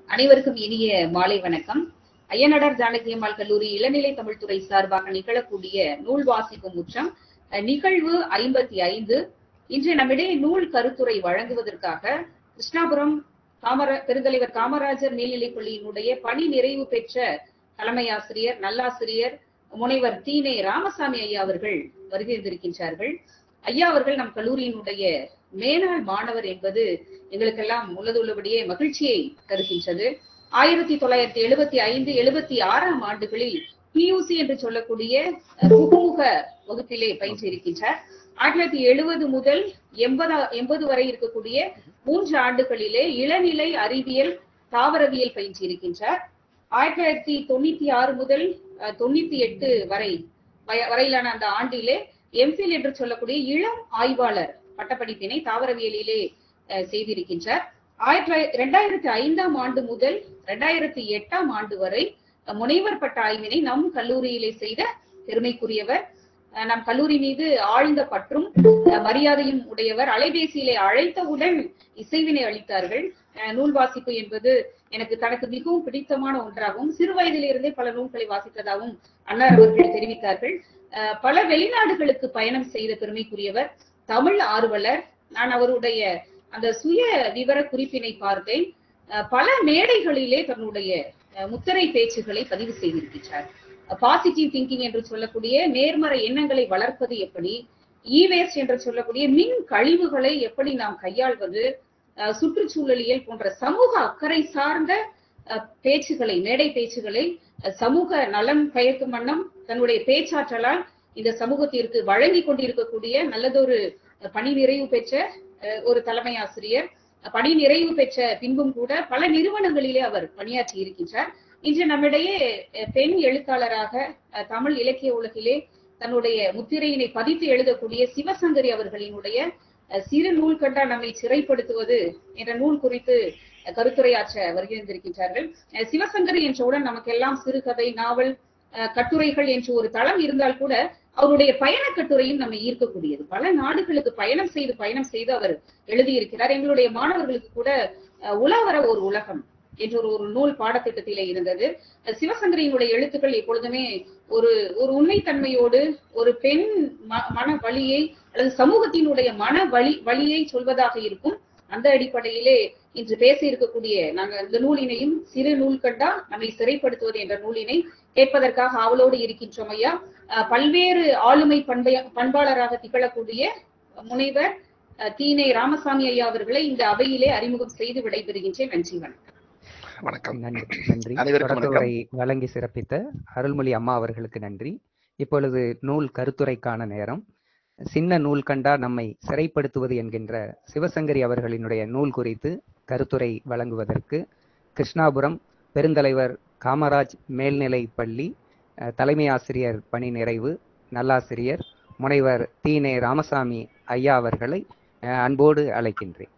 அனைவருக்கும் இனிய மாலை வணக்கம் ஐயனடார் ஜானகி அம்மாள் கல்லூரி இளநிலை தமிழ்துறை சார்பாக நிகழக்கூடிய நூல் வாசிக்கும் முற்றம் அஹ், நிகழ்வு ஐம்பத்தி ஐந்து இன்று நம்மிடையே நூல் கருத்துரை வழங்குவதற்காக கிருஷ்ணாபுரம் காமரா பெருந்தலைவர் காமராஜர் மேல்நிலைப் பள்ளியினுடைய பணி நிறைவு பெற்ற தலைமை ஆசிரியர் நல்லாசிரியர் முனைவர் தீனே ராமசாமி ஐயா அவர்கள் வருகை தந்திருக்கின்றார்கள் ஐயா அவர்கள் நம் கல்லூரியினுடைய மேனாள் மாணவர் என்பது எங்களுக்கெல்லாம் உள்ளதுள்ளபடியே மகிழ்ச்சியை தருகின்றது ஆயிரத்தி தொள்ளாயிரத்தி எழுபத்தி ஐந்து எழுபத்தி ஆறாம் ஆண்டுகளில் பியூசி என்று சொல்லக்கூடிய அஹ், புகுமுக வகுப்பிலே பயின்றிருக்கின்றார் ஆயிரத்தி தொள்ளாயிரத்தி எழுபது முதல் எண்பதா எண்பது வரை இருக்கக்கூடிய மூன்று ஆண்டுகளிலே இளநிலை அறிவியல் தாவரவியல் பயின்றிருக்கின்றார் ஆயிரத்தி தொள்ளாயிரத்தி தொண்ணூத்தி ஆறு முதல் அஹ், தொண்ணூத்தி எட்டு வரை வய- வரையிலான அந்த ஆண்டிலே எம்ஃபில் என்று சொல்லக்கூடிய இளம் ஆய்வாளர் பட்டப்படிப்பினை தாவரவியலிலே அஹ், செய்திருக்கின்றார் ஆயிரத்தி தொள்ளாயிரத்தி இரண்டாயிரத்தி ஐந்தாம் ஆண்டு முதல் இரண்டாயிரத்தி எட்டாம் ஆண்டு வரை அஹ், முனைவர் பட்ட ஆய்வினை நம் கல்லூரியிலே செய்த பெருமைக்குரியவர் அஹ், நம் கல்லூரி மீது ஆழ்ந்த பற்றும் அஹ், மரியாதையும் உடையவர் அலைபேசியிலே அழைத்தவுடன் இசைவினை அளித்தார்கள் அஹ், நூல் வாசிப்பு என்பது எனக்கு தனக்கு மிகவும் பிடித்தமான ஒன்றாகவும் சிறு வயதிலிருந்தே பல நூல்களை வாசித்ததாகவும் அன்னார் அவர்கள் தெரிவித்தார்கள் அஹ், பல வெளிநாடுகளுக்கு பயணம் செய்த பெருமைக்குரியவர் தமிழ் ஆர்வலர் நான் அவருடைய அந்த சுய விவர குறிப்பினை பார்த்தேன் அஹ், பல மேடைகளிலே தன்னுடைய அஹ், முத்திரை பேச்சுகளை பதிவு செய்திருக்கிறார் பாசிட்டிவ் திங்கிங் என்று சொல்லக்கூடிய நேர்மறை எண்ணங்களை வளர்ப்பது எப்படி இ வேஸ்ட் என்று சொல்லக்கூடிய மின் கழிவுகளை எப்படி நாம் கையாள்வது அஹ், சுற்றுச்சூழலியல் போன்ற சமூக அக்கறை சார்ந்த அஹ், பேச்சுகளை மேடை பேச்சுகளை அஹ், சமூக நலம் பயக்கும் வண்ணம் தன்னுடைய பேச்சாற்றலால் இந்த சமூகத்திற்கு வழங்கி கொண்டிருக்கக்கூடிய நல்லதொரு அஹ், பணி நிறைவு பெற்ற அஹ், ஒரு தலைமை ஆசிரியர் பணி நிறைவு பெற்ற பின்பும் கூட பல நிறுவனங்களிலே அவர் பணியாற்றி இருக்கின்றார் இன்று நம்மிடையே அஹ், பெண் எழுத்தாளராக அஹ், தமிழ் இலக்கிய உலகிலே தன்னுடைய முத்திரையினை பதித்து எழுதக்கூடிய சிவசங்கரி அவர்களினுடைய அஹ், சிறு நூல் கண்டா நம்மை சிறைப்படுத்துவது என்ற நூல் குறித்து அஹ், கருத்துரையாற்ற வருகின்றிருக்கின்றார்கள் அஹ், சிவசங்கரி என்றவுடன் நமக்கெல்லாம் சிறுகதை நாவல் அஹ், கட்டுரைகள் என்று ஒரு தளம் இருந்தால் கூட அவருடைய பயண கட்டுரையும் நம்மை ஈர்க்கக்கூடியது பல நாடுகளுக்கு பயணம் செய்து பயணம் செய்து அவர் எழுதியிருக்கிறார் எங்களுடைய மாணவர்களுக்கு கூட அஹ், உலாவர ஒரு உலகம் என்ற ஒரு ஒரு நூல் பாடத்திட்டத்திலே இருந்தது அஹ், சிவசங்கரியினுடைய எழுத்துக்கள் எப்பொழுதுமே ஒரு ஒரு உண்மைத்தன்மையோடு ஒரு பெண் ம- மன வலியை அல்லது சமூகத்தினுடைய மன வலி வலியை சொல்வதாக இருக்கும் அந்த அடிப்படையிலே இன்று பேச இருக்கக்கூடிய நாங்க இந்த நூலினையும் சிறு நூல் கண்டா நம்மை சிறைப்படுத்துவது என்ற நூலினை கேட்பதற்காக ஆவலோடு இருக்கின்றோம் ஐயா அஹ், பல்வேறு ஆளுமை பண்பைய பண்பாளராக திகழக்கூடிய முனைவர் அஹ், தீனை ராமசாமி ஐயா அவர்களை இந்த அவையிலே அறிமுகம் செய்து விடைபெறுகின்றேன் நன்றி வணக்கம் வணக்கம் நன்றி நன்றி அனைவருக்கும் தொடக்க உரை வழங்கி சிறப்பித்த அருள்மொழி அம்மா அவர்களுக்கு நன்றி இப்பொழுது நூல் கருத்துரைக்கான நேரம் சின்ன நூல் கண்டா நம்மை சிறைப்படுத்துவது என்கின்ற சிவசங்கரி அவர்களினுடைய நூல் குறித்து கருத்துரை வழங்குவதற்கு கிருஷ்ணாபுரம் பெருந்தலைவர் காமராஜ் மேல்நிலை பள்ளி அஹ், தலைமை ஆசிரியர் பணி நிறைவு நல்லாசிரியர் முனைவர் தீனே ராமசாமி ஐயா அவர்களை அஹ், அன்போடு அழைக்கின்றேன்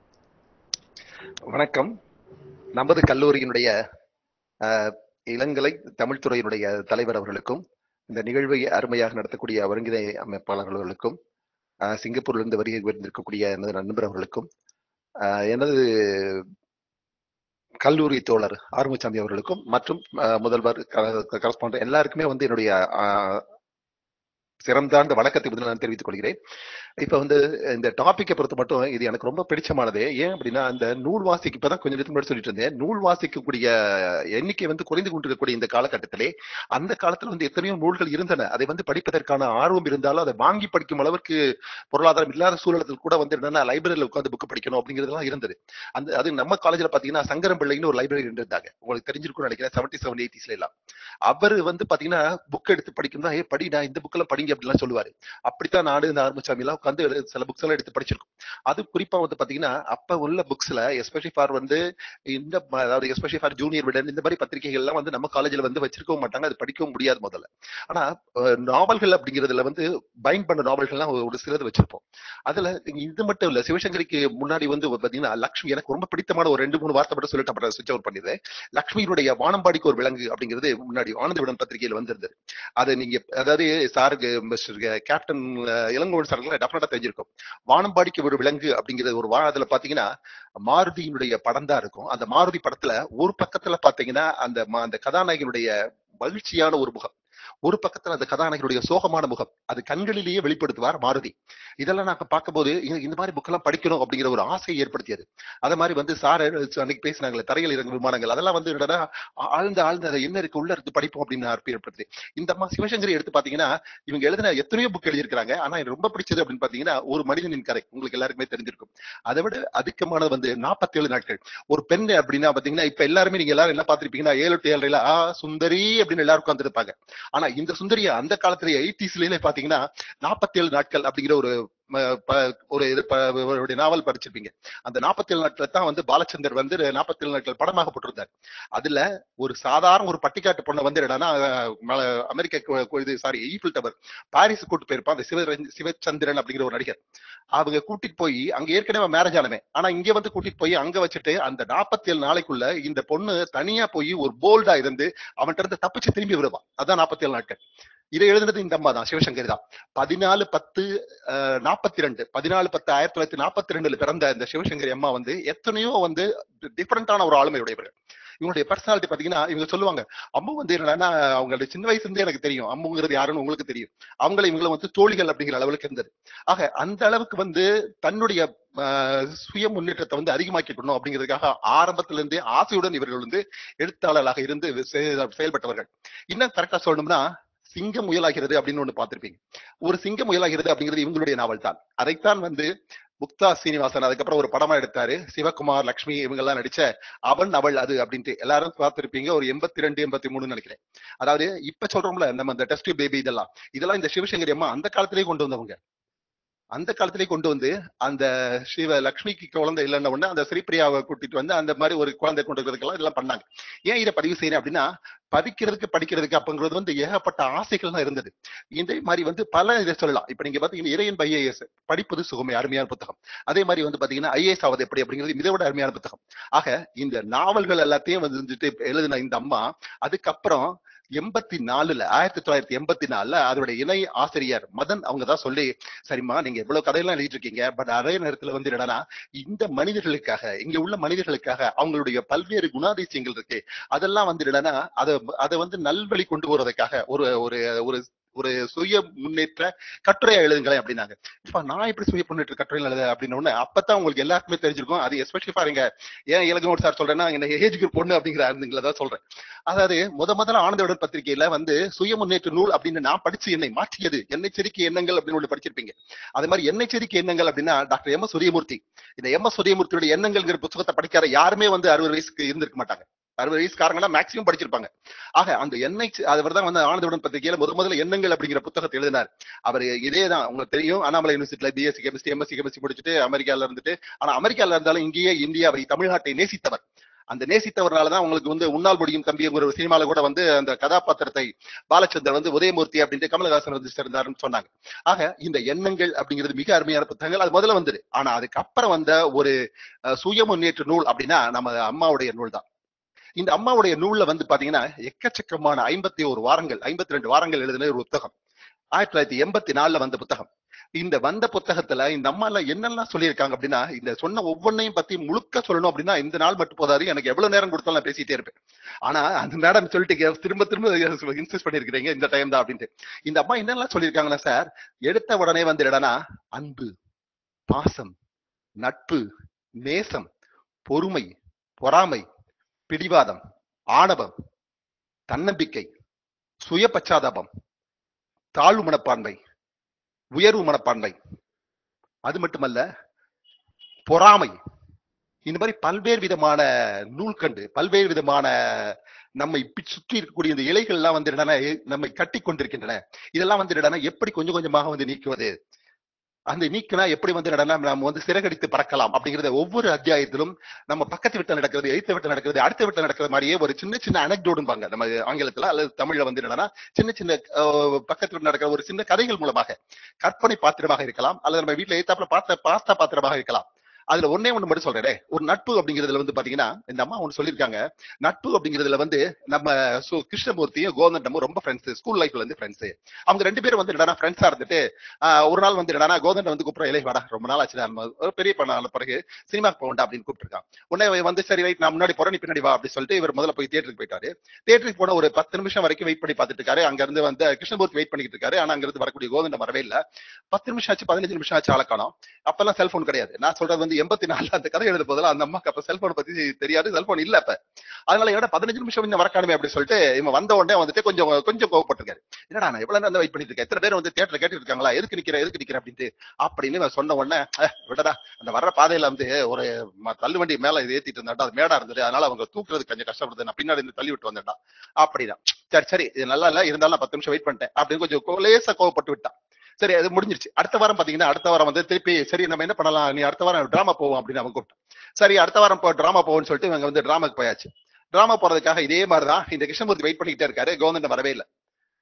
வணக்கம் நமது கல்லூரியினுடைய அஹ், இளங்கலை தமிழ் துறையினுடைய தலைவர் அவர்களுக்கும் இந்த நிகழ்வை அருமையாக நடத்தக்கூடிய ஒருங்கிணை அமைப்பாளர்களுக்கும் அஹ், சிங்கப்பூரிலிருந்து வருகை புரிந்திருக்கக்கூடிய எனது நண்பர் அவர்களுக்கும் அஹ், எனது கல்லூரி தோழர் ஆறுமுகசாமி அவர்களுக்கும் மற்றும் அஹ், முதல்வர் கரஸ்பாண்ட் எல்லாருக்குமே வந்து என்னுடைய அஹ், சிறந்தாண்ட வணக்கத்தை முதலில் நான் தெரிவித்துக் கொள்கிறேன் இப்ப வந்து இந்த டாபிக்கை பொறுத்த மட்டும் இது எனக்கு ரொம்ப பிடிச்சமானது ஏன் அப்படின்னா அந்த நூல் வாசிக்கு இப்பதான் கொஞ்சம் நேரத்துக்கு முன்னாடி சொல்லிட்டு இருந்தேன் நூல் வாசிக்கக்கூடிய எண்ணிக்கை வந்து குறைந்து கொண்டிருக்கக்கூடிய இந்த காலகட்டத்திலே அந்த காலத்துல வந்து எத்தனையோ நூல்கள் இருந்தன அதை வந்து படிப்பதற்கான ஆர்வம் இருந்தாலும் அதை வாங்கி படிக்கும் அளவுக்கு பொருளாதாரம் இல்லாத சூழலத்தில் கூட வந்து என்னன்னா லைப்ரரியில உட்காந்து புக் படிக்கணும் அப்படிங்கிறதுலாம் இருந்தது அந்த அது நம்ம காலேஜ்ல பாத்தீங்கன்னா சங்கரம் பிள்ளைன்னு ஒரு லைப்ரரி இருந்தாங்க உங்களுக்கு தெரிஞ்சிருக்கும்னு நினைக்கிறேன் செவன்டி செவன் எயிட்டிஸ்ல எல்லாம் அவர் வந்து பாத்தீங்கன்னா புக் எடுத்து படிக்கணும்னா ஏ படி நான் இந்த புக்கெல்லாம் படிங்க அப்படிலாம் சொல்லுவாரு அப்படித்தான் நாடு இந்த ஆரம்பிச்சாமி எல்லாம் உட்காந்து சில புக்ஸ் எல்லாம் எடுத்து படிச்சிருக்கோம் அது குறிப்பா வந்து பாத்தீங்கன்னா அப்ப உள்ள புக்ஸ்ல எஸ்பெஷலி ஃபார் வந்து இந்த ம- அதாவது எஸ்பெஷலி ஃபார் ஜூனியர் விடன் இந்த மாதிரி பத்திரிகைகள் எல்லாம் வந்து நம்ம காலேஜ்ல வந்து வச்சிருக்கவும் மாட்டாங்க அது படிக்கவும் முடியாது முதல்ல ஆனா அஹ், நாவல்கள் அப்படிங்கிறதுல வந்து பைண்ட் பண்ண நாவல்கள்லாம் ஒரு சிலது வச்சிருப்போம் அதுல இது மட்டும் இல்ல சிவசங்கரிக்கு முன்னாடி வந்து பாத்தீங்கன்னா லக்ஷ்மி எனக்கு ரொம்ப பிடித்தமான ஒரு ரெண்டு மூணு வார்த்தை மட்டும் சொல்லிட்டு அப்புறம் சுவிச் அவுட் பண்ணிடுறேன் லக்ஷ்மியினுடைய வானம்பாடிக்கு ஒரு விலங்கு அப்படிங்கிறது முன்னாடி ஆனந்த விடன் பத்திரிகையில் வந்திருந்தது அது நீங்க அதாவது சாருக்கு மிஸ்டர் கேப்டன் இளங்கோவன் சார்கள் டெஃபினட்டா தெரிஞ்சிருக்கும் வானம்பாடிக்கு ஒரு விலங்கு அப்படிங்கிறது ஒரு வா அதுல பாத்தீங்கன்னா மாருதியினுடைய படம் தான் இருக்கும் அந்த மாருதி படத்துல ஒரு பக்கத்துல பாத்தீங்கன்னா அந்த ம- அந்த கதாநாயகனுடைய மகிழ்ச்சியான ஒரு முகம் ஒரு பக்கத்துல அந்த கதாநாயகனுடைய சோகமான முகம் அது கண்களிலேயே வெளிப்படுத்துவார் மாருதி இதெல்லாம் நாங்க பார்க்கும்போது இங்க இந்த மாதிரி புக்கெல்லாம் படிக்கணும் அப்படிங்கிற ஒரு ஆசையை ஏற்படுத்தியது அதே மாதிரி வந்து சார் அன்னைக்கு பேசினாங்களே தரையில் இறங்கும் விமானங்கள் அதெல்லாம் வந்து என்னடா ஆ- ஆழ்ந்த ஆழ்ந்த அதை என்ன இருக்கு உள்ள இருந்து படிப்போம் அப்படின்னு நான் ஏற்படுத்தி இந்த அம்மா சிவசங்கரி எடுத்து பாத்தீங்கன்னா இவங்க எழுதின எத்தனையோ புக் எழுதியிருக்காங்க ஆனா எனக்கு ரொம்ப பிடிச்சது அப்படின்னு பாத்தீங்கன்னா ஒரு மனிதனின் கதை உங்களுக்கு எல்லாருக்குமே தெரிஞ்சிருக்கும் அதை விட அதிகமானது வந்து 47 நாட்கள் ஒரு பெண் அப்படின்னா பாத்தீங்கன்னா இப்ப எல்லாருமே நீங்க எல்லாரும் என்ன பார்த்திருப்பீங்கன்னா ஏழு டு ஏழரைல ஆ சுந்தரி அப்படின்னு எல்லாரும் உட்காந்துருப்பாங்க ஆனா இந்த சுந்தரிய அந்த காலத்துல எயிட்டிஸ்ல பாத்தீங்கன்னா 47 நாட்கள் அப்படிங்கிற ஒரு ம, ப- ஒரு இது ப- அவருடைய நாவல் படிச்சிருப்பீங்க அந்த 47 நாட்கள் தான் வந்து பாலச்சந்தர் வந்து 47 நாட்கள் படமாக போட்டிருந்தார் அதுல ஒரு சாதாரண ஒரு பட்டிக்காட்டு பொண்ணை வந்து என்னன்னா அஹ், மல- அமெரிக்க கு- கு- இது சாரி ஈஃபில் டவர் பாரிஸ் கூட்டு போயிருப்பான் அந்த சிவ சிவச்சந்திரன் அப்படிங்கிற ஒரு நடிகர் அவங்க கூட்டிட்டு போய் அங்க ஏற்கனவே மேரேஜ் ஆனவன் ஆனா இங்க வந்து கூட்டிட்டு போய் அங்க வச்சுட்டு அந்த 47 நாளைக்குள்ள இந்த பொண்ணு தனியா போய் ஒரு போல்டா இருந்து அவன்கிட்ட இருந்து தப்பிச்சு திரும்பி வருவான் அதான் 47 நாட்கள் இதை எழுதுனது இந்த அம்மா தான் சிவசங்கரி தான் பதினாலு பத்து நாற்பத்தி ரெண்டு பதினாலு பத்து ஆயிரத்தி தொள்ளாயிரத்தி நாற்பத்தி ரெண்டுல பிறந்த இந்த சிவசங்கரி அம்மா வந்து எத்தனையோ வந்து டிஃபரெண்டான ஒரு ஆளுமையுடையவர் இவங்களுடைய பர்சனாலிட்டி பாத்தீங்கன்னா இவங்க சொல்லுவாங்க அம்மா வந்து என்னன்னா அவங்களுடைய சின்ன வயசுல இருந்தே எனக்கு தெரியும் அம்முங்கிறது யாருன்னு உங்களுக்கு தெரியும் அவங்கள இவங்கள வந்து தோழிகள் அப்படிங்கிற அளவுக்கு இருந்தது ஆக அந்த அளவுக்கு வந்து தன்னுடைய ஆஹ், சுய முன்னேற்றத்தை வந்து அதிகமாக்கிக்கணும் அப்படிங்கிறதுக்காக ஆரம்பத்துல இருந்தே ஆசையுடன் இவர்கள் வந்து எழுத்தாளர்களாக இருந்து செ- செயல்பட்டவர்கள் இன்னும் கரெக்டா சொல்லணும்னா சிங்கம் முயலாகிறது அப்படின்னு ஒண்ணு பார்த்திருப்பீங்க ஒரு சிங்கம் முயலாகிறது அப்படிங்கிறது இவங்களுடைய நாவல் தான் அதைத்தான் வந்து முக்தா சீனிவாசன் அதுக்கப்புறம் ஒரு படமா எடுத்தாரு சிவகுமார் லக்ஷ்மி இவங்க எல்லாம் நடிச்ச அவன் அவள் அது அப்படின்ட்டு எல்லாரும் பார்த்திருப்பீங்க ஒரு எண்பத்தி ரெண்டு எண்பத்தி மூணுன்னு நினைக்கிறேன் அதாவது இப்ப சொல்றோம்ல நம்ம இந்த டெஸ்ட் பேபி இதெல்லாம் இதெல்லாம் இந்த சிவசங்கரி அம்மா அந்த காலத்திலேயே கொண்டு வந்தவங்க அந்த காலத்திலேயே கொண்டு வந்து அந்த சிவ லக்ஷ்மிக்கு குழந்தை இல்லைன்ன உடனே அந்த ஸ்ரீபிரியாவை கூட்டிட்டு வந்து அந்த மாதிரி ஒரு குழந்தை கொண்டு வரதுக்கெல்லாம் இதெல்லாம் பண்ணாங்க ஏன் இதை பதிவு செய்யறேன் அப்படின்னா படிக்கிறதுக்கு படிக்கிறதுக்கு அப்பங்கிறது வந்து ஏகப்பட்ட ஆசைகள் தான் இருந்தது இதே மாதிரி வந்து பல இதை சொல்லலாம் இப்ப நீங்க பாத்தீங்கன்னா இறையன் ஐஏஎஸ் படிப்பது சுகமே அருமையான புத்தகம் அதே மாதிரி வந்து பாத்தீங்கன்னா ஐஏஎஸ் ஆவது எப்படி அப்படிங்கிறது இதை விட அருமையான புத்தகம் ஆக இந்த நாவல்கள் எல்லாத்தையும் வந்துட்டு எழுதின இந்த அம்மா அதுக்கப்புறம் எண்பத்தி நாலுல ஆயிரத்தி தொள்ளாயிரத்தி எண்பத்தி நாலுல அதோட இணை ஆசிரியர் மதன் அவங்க தான் சொல்லி சரிம்மா நீங்க இவ்வளவு கதையெல்லாம் எழுதிட்டு இருக்கீங்க பட் அதே நேரத்துல வந்து என்னன்னா இந்த மனிதர்களுக்காக இங்க உள்ள மனிதர்களுக்காக அவங்களுடைய பல்வேறு குணாதிசயங்கள் இருக்கு அதெல்லாம் வந்து என்னன்னா அதை அதை வந்து நல்வழி கொண்டு போறதுக்காக ஒரு ஒரு ஒரு ஒரு சுய முன்னேற்ற கட்டுரையா எழுதுங்களேன் அப்படின்னாங்க இப்ப நான் எப்படி சுய முன்னேற்ற கட்டுரை எழுத அப்படின்னு உடனே அப்பதான் உங்களுக்கு எல்லாருக்குமே தெரிஞ்சிருக்கும் அது எஸ்பெஷலி பாருங்க ஏன் இலங்கோட் சார் சொல்றேன்னா இந்த ஏஜ் குரூப் பொண்ணு அப்படிங்கிற ஆளுங்களை தான் சொல்றேன் அதாவது முத முதல்ல ஆனந்தவுடன் பத்திரிகையில வந்து சுய முன்னேற்ற நூல் அப்படின்னு நான் படிச்சு என்னை மாற்றியது என்னை செதுக்கிய எண்ணங்கள் அப்படின்னு ஒண்ணு படிச்சிருப்பீங்க அது மாதிரி என்னை செதுக்கிய எண்ணங்கள் அப்படின்னா டாக்டர் எம் எஸ் சூரியமூர்த்தி இந்த எம் எஸ் சூரியமூர்த்தியோட எண்ணங்கள்ங்கிற புத்தகத்தை படிக்காத யாருமே வந்து அறுபது வயசுக்கு இருந்திருக்க மாட்டாங்க அறுபது வயசுக்காரங்களாம் மேக்சிமம் படிச்சிருப்பாங்க ஆக அந்த எண்ணெய் அவர் தான் வந்து ஆனந்தவுடன் பத்திரிகையில முத முதல்ல எண்ணங்கள் அப்படிங்கிற புத்தகத்தை எழுதினார் அவர் இதே தான் உங்களுக்கு தெரியும் அண்ணாமலை யூனிவர்சிட்டியில பிஎஸ்சி கெமிஸ்ட்ரி எம்எஸ்சி கெமிஸ்ட்ரி முடிச்சுட்டு அமெரிக்கால இருந்துட்டு ஆனா அமெரிக்கால இருந்தாலும் இங்கேயே இந்தியாவை தமிழ்நாட்டை நேசித்தவர் அந்த நேசித்தவர்னாலதான் உங்களுக்கு வந்து உன்னால் முடியும் தம்பிங்கிற ஒரு சினிமால கூட வந்து அந்த கதாபாத்திரத்தை பாலச்சந்தர் வந்து உதயமூர்த்தி அப்படின்ட்டு கமலஹாசன் வந்து சேர்ந்தாருன்னு சொன்னாங்க ஆக இந்த எண்ணங்கள் அப்படிங்கிறது மிக அருமையான புத்தகங்கள் அது முதல்ல வந்தது ஆனா அதுக்கப்புறம் வந்த ஒரு அஹ், சுய முன்னேற்ற நூல் அப்படின்னா நம்ம அம்மாவுடைய நூல் தான் இந்த அம்மாவுடைய நூல்ல வந்து பாத்தீங்கன்னா எக்கச்சக்கமான ஐம்பத்தி ஒரு வாரங்கள் ஐம்பத்தி ரெண்டு வாரங்கள் எழுதின ஒரு புத்தகம் ஆயிரத்தி தொள்ளாயிரத்தி எண்பத்தி நாலுல வந்த புத்தகம் இந்த வந்த புத்தகத்துல இந்த அம்மா எல்லாம் என்னெல்லாம் சொல்லியிருக்காங்க அப்படின்னா இந்த சொன்ன ஒவ்வொன்னையும் பத்தி முழுக்க சொல்லணும் அப்படின்னா இந்த நாள் மட்டும் போதாது எனக்கு எவ்வளவு நேரம் கொடுத்தாலும் நான் பேசிட்டே இருப்பேன் ஆனா அந்த மேடம் சொல்லிட்டு திரும்ப திரும்ப இன்சிஸ்ட் பண்ணிருக்கிறீங்க இந்த டைம் தான் அப்படின்ட்டு இந்த அம்மா என்னெல்லாம் சொல்லியிருக்காங்கன்னா சார் எடுத்த உடனே வந்து என்னடா அன்பு பாசம் நட்பு நேசம் பொறுமை பொறாமை பிடிவாதம் ஆணவம் தன்னம்பிக்கை சுய பச்சாதாபம் தாழ்வு மனப்பான்மை உயர்வு மனப்பான்மை அது மட்டுமல்ல பொறாமை இந்த மாதிரி பல்வேறு விதமான நூல்கண்டு பல்வேறு விதமான நம்மை பி- சுற்றி இருக்கக்கூடிய இந்த இலைகள் எல்லாம் வந்து என்னன்னா நம்மை கட்டி கொண்டிருக்கின்றன இதெல்லாம் வந்து என்னன்னா எப்படி கொஞ்சம் கொஞ்சமாக வந்து நீக்குவது அந்த நீக்கினா எப்படி வந்து என்னன்னா நம்ம வந்து சிறகடித்து பறக்கலாம் அப்படிங்கறத ஒவ்வொரு அத்தியாயத்திலும் நம்ம பக்கத்து வீட்டுல நடக்கிறது எய்த்த வீட்டுல நடக்கிறது அடுத்த வீட்டுல நடக்கிறது மாதிரியே ஒரு சின்ன சின்ன அனக்டோடும்பாங்க நம்ம ஆங்கிலத்துல அல்லது தமிழ்ல வந்து என்னன்னா சின்ன சின்ன அஹ், பக்கத்து வீட்டுல நடக்கிற ஒரு சின்ன கதைகள் மூலமாக கற்பனை பாத்திரமாக இருக்கலாம் அல்லது நம்ம வீட்டுல எய்த்தாப்புல பார்த்த பாஸ்தா பாத்திரமாக இருக்கலாம் அதுல ஒன்னே ஒண்ணு மட்டும் சொல்றேன் ஒரு நட்பு அப்படிங்கிறதுல வந்து பாத்தீங்கன்னா இந்த அம்மா ஒண்ணு சொல்லியிருக்காங்க நட்பு அப்படிங்கிறதுல வந்து நம்ம சு- கிருஷ்ணமூர்த்தியும் கோதண்டமும் ரொம்ப ஃப்ரெண்ட்ஸ் ஸ்கூல் லைஃப்ல இருந்து ஃப்ரெண்ட்ஸ் அவங்க ரெண்டு பேரும் வந்து என்னடா ஃப்ரெண்ட்ஸா இருந்துட்டு ஆஹ் ஒரு நாள் வந்து என்னடா கோதண்டம் வந்து கூப்பிடுற இலை வாடா ரொம்ப நாள் ஆச்சு நம்ம ஒரு பெரிய பண்ண பிறகு சினிமாக்கு போகண்டா அப்படின்னு கூப்பிட்டுருக்கான் உடனே இவன் வந்து சரி ரைட் நான் முன்னாடி போறேன் நீ பின்னாடி வா அப்படின்னு சொல்லிட்டு இவர் முதல்ல போய் தியேட்டருக்கு போயிட்டாரு தியேட்டருக்கு போன ஒரு பத்து நிமிஷம் வரைக்கும் வெயிட் பண்ணி பார்த்துட்டு இருக்காரு அங்க இருந்து வந்து கிருஷ்ணமூர்த்தி வெயிட் பண்ணிட்டு இருக்காரு ஆனா அங்க இருந்து வரக்கூடிய கோதண்டம் வரவே இல்ல பத்து நிமிஷம் ஆச்சு பதினஞ்சு நிமிஷம் ஆச்சு ஆள காணோம் அப்பெல்லாம் செல்போன் கிடையாது நான் சொல்றது வந்து எண்பத்தி நாலுல அந்த கதை எழுத போதில் அந்த அம்மாக்கு அப்ப செல்போன் பத்தி தெரியாது செல்போன் இல்ல அப்ப அதனால என்னடா பதினஞ்சு நிமிஷம் இன்னும் வரக்கானுமே அப்படின்னு சொல்லிட்டு இவன் வந்த உடனே வந்துட்டு கொஞ்சம் கொஞ்சம் கோவப்பட்டிருக்காரு என்னடா நான் எவ்வளவு நேரம் வெயிட் பண்ணிட்டு இருக்கேன் எத்தனை பேர் வந்து தியேட்டர்ல கேட்டு இருக்காங்களா எதுக்கு நிக்கிற எதுக்கு நிக்கிற அப்படின்ட்டு அப்படின்னு இவன் சொன்ன உடனே "அஹ், விடடா அந்த வர்ற பாதையில வந்து ஒரு ம- தள்ளுவண்டி மேல இது ஏத்திட்டு இருந்தாடா அது மேடா இருந்தது அதனால அவங்க தூக்குறது கொஞ்சம் கஷ்டப்படுது நான் பின்னாடி இருந்து தள்ளி விட்டு வந்தேன்டா அப்படிதான் சரி சரி இது நல்லா இல்ல இருந்தாலும் நான் பத்து நிமிஷம் வெயிட் பண்ணிட்டேன் அப்படின்னு கொஞ்சம் கோ- லேசா கோவப்பட்டு விட்டான் சரி அது முடிஞ்சிருச்சு அடுத்த வாரம் பாத்தீங்கன்னா அடுத்த வாரம் வந்து திருப்பி சரி நம்ம என்ன பண்ணலாம் நீ அடுத்த வாரம் டிராமா போவோம் அப்படின்னு அவன் கூப்பிட்டான் சரி அடுத்த வாரம் இப்போ டிராமா போவோம்னு சொல்லிட்டு இவங்க வந்து டிராமாக்கு போயாச்சு டிராமா போறதுக்காக இதே மாதிரிதான் இந்த கிருஷ்ணமூர்த்தி வெயிட் பண்ணிக்கிட்டே இருக்காரு கவர்மெண்ட் வரவே இல்லை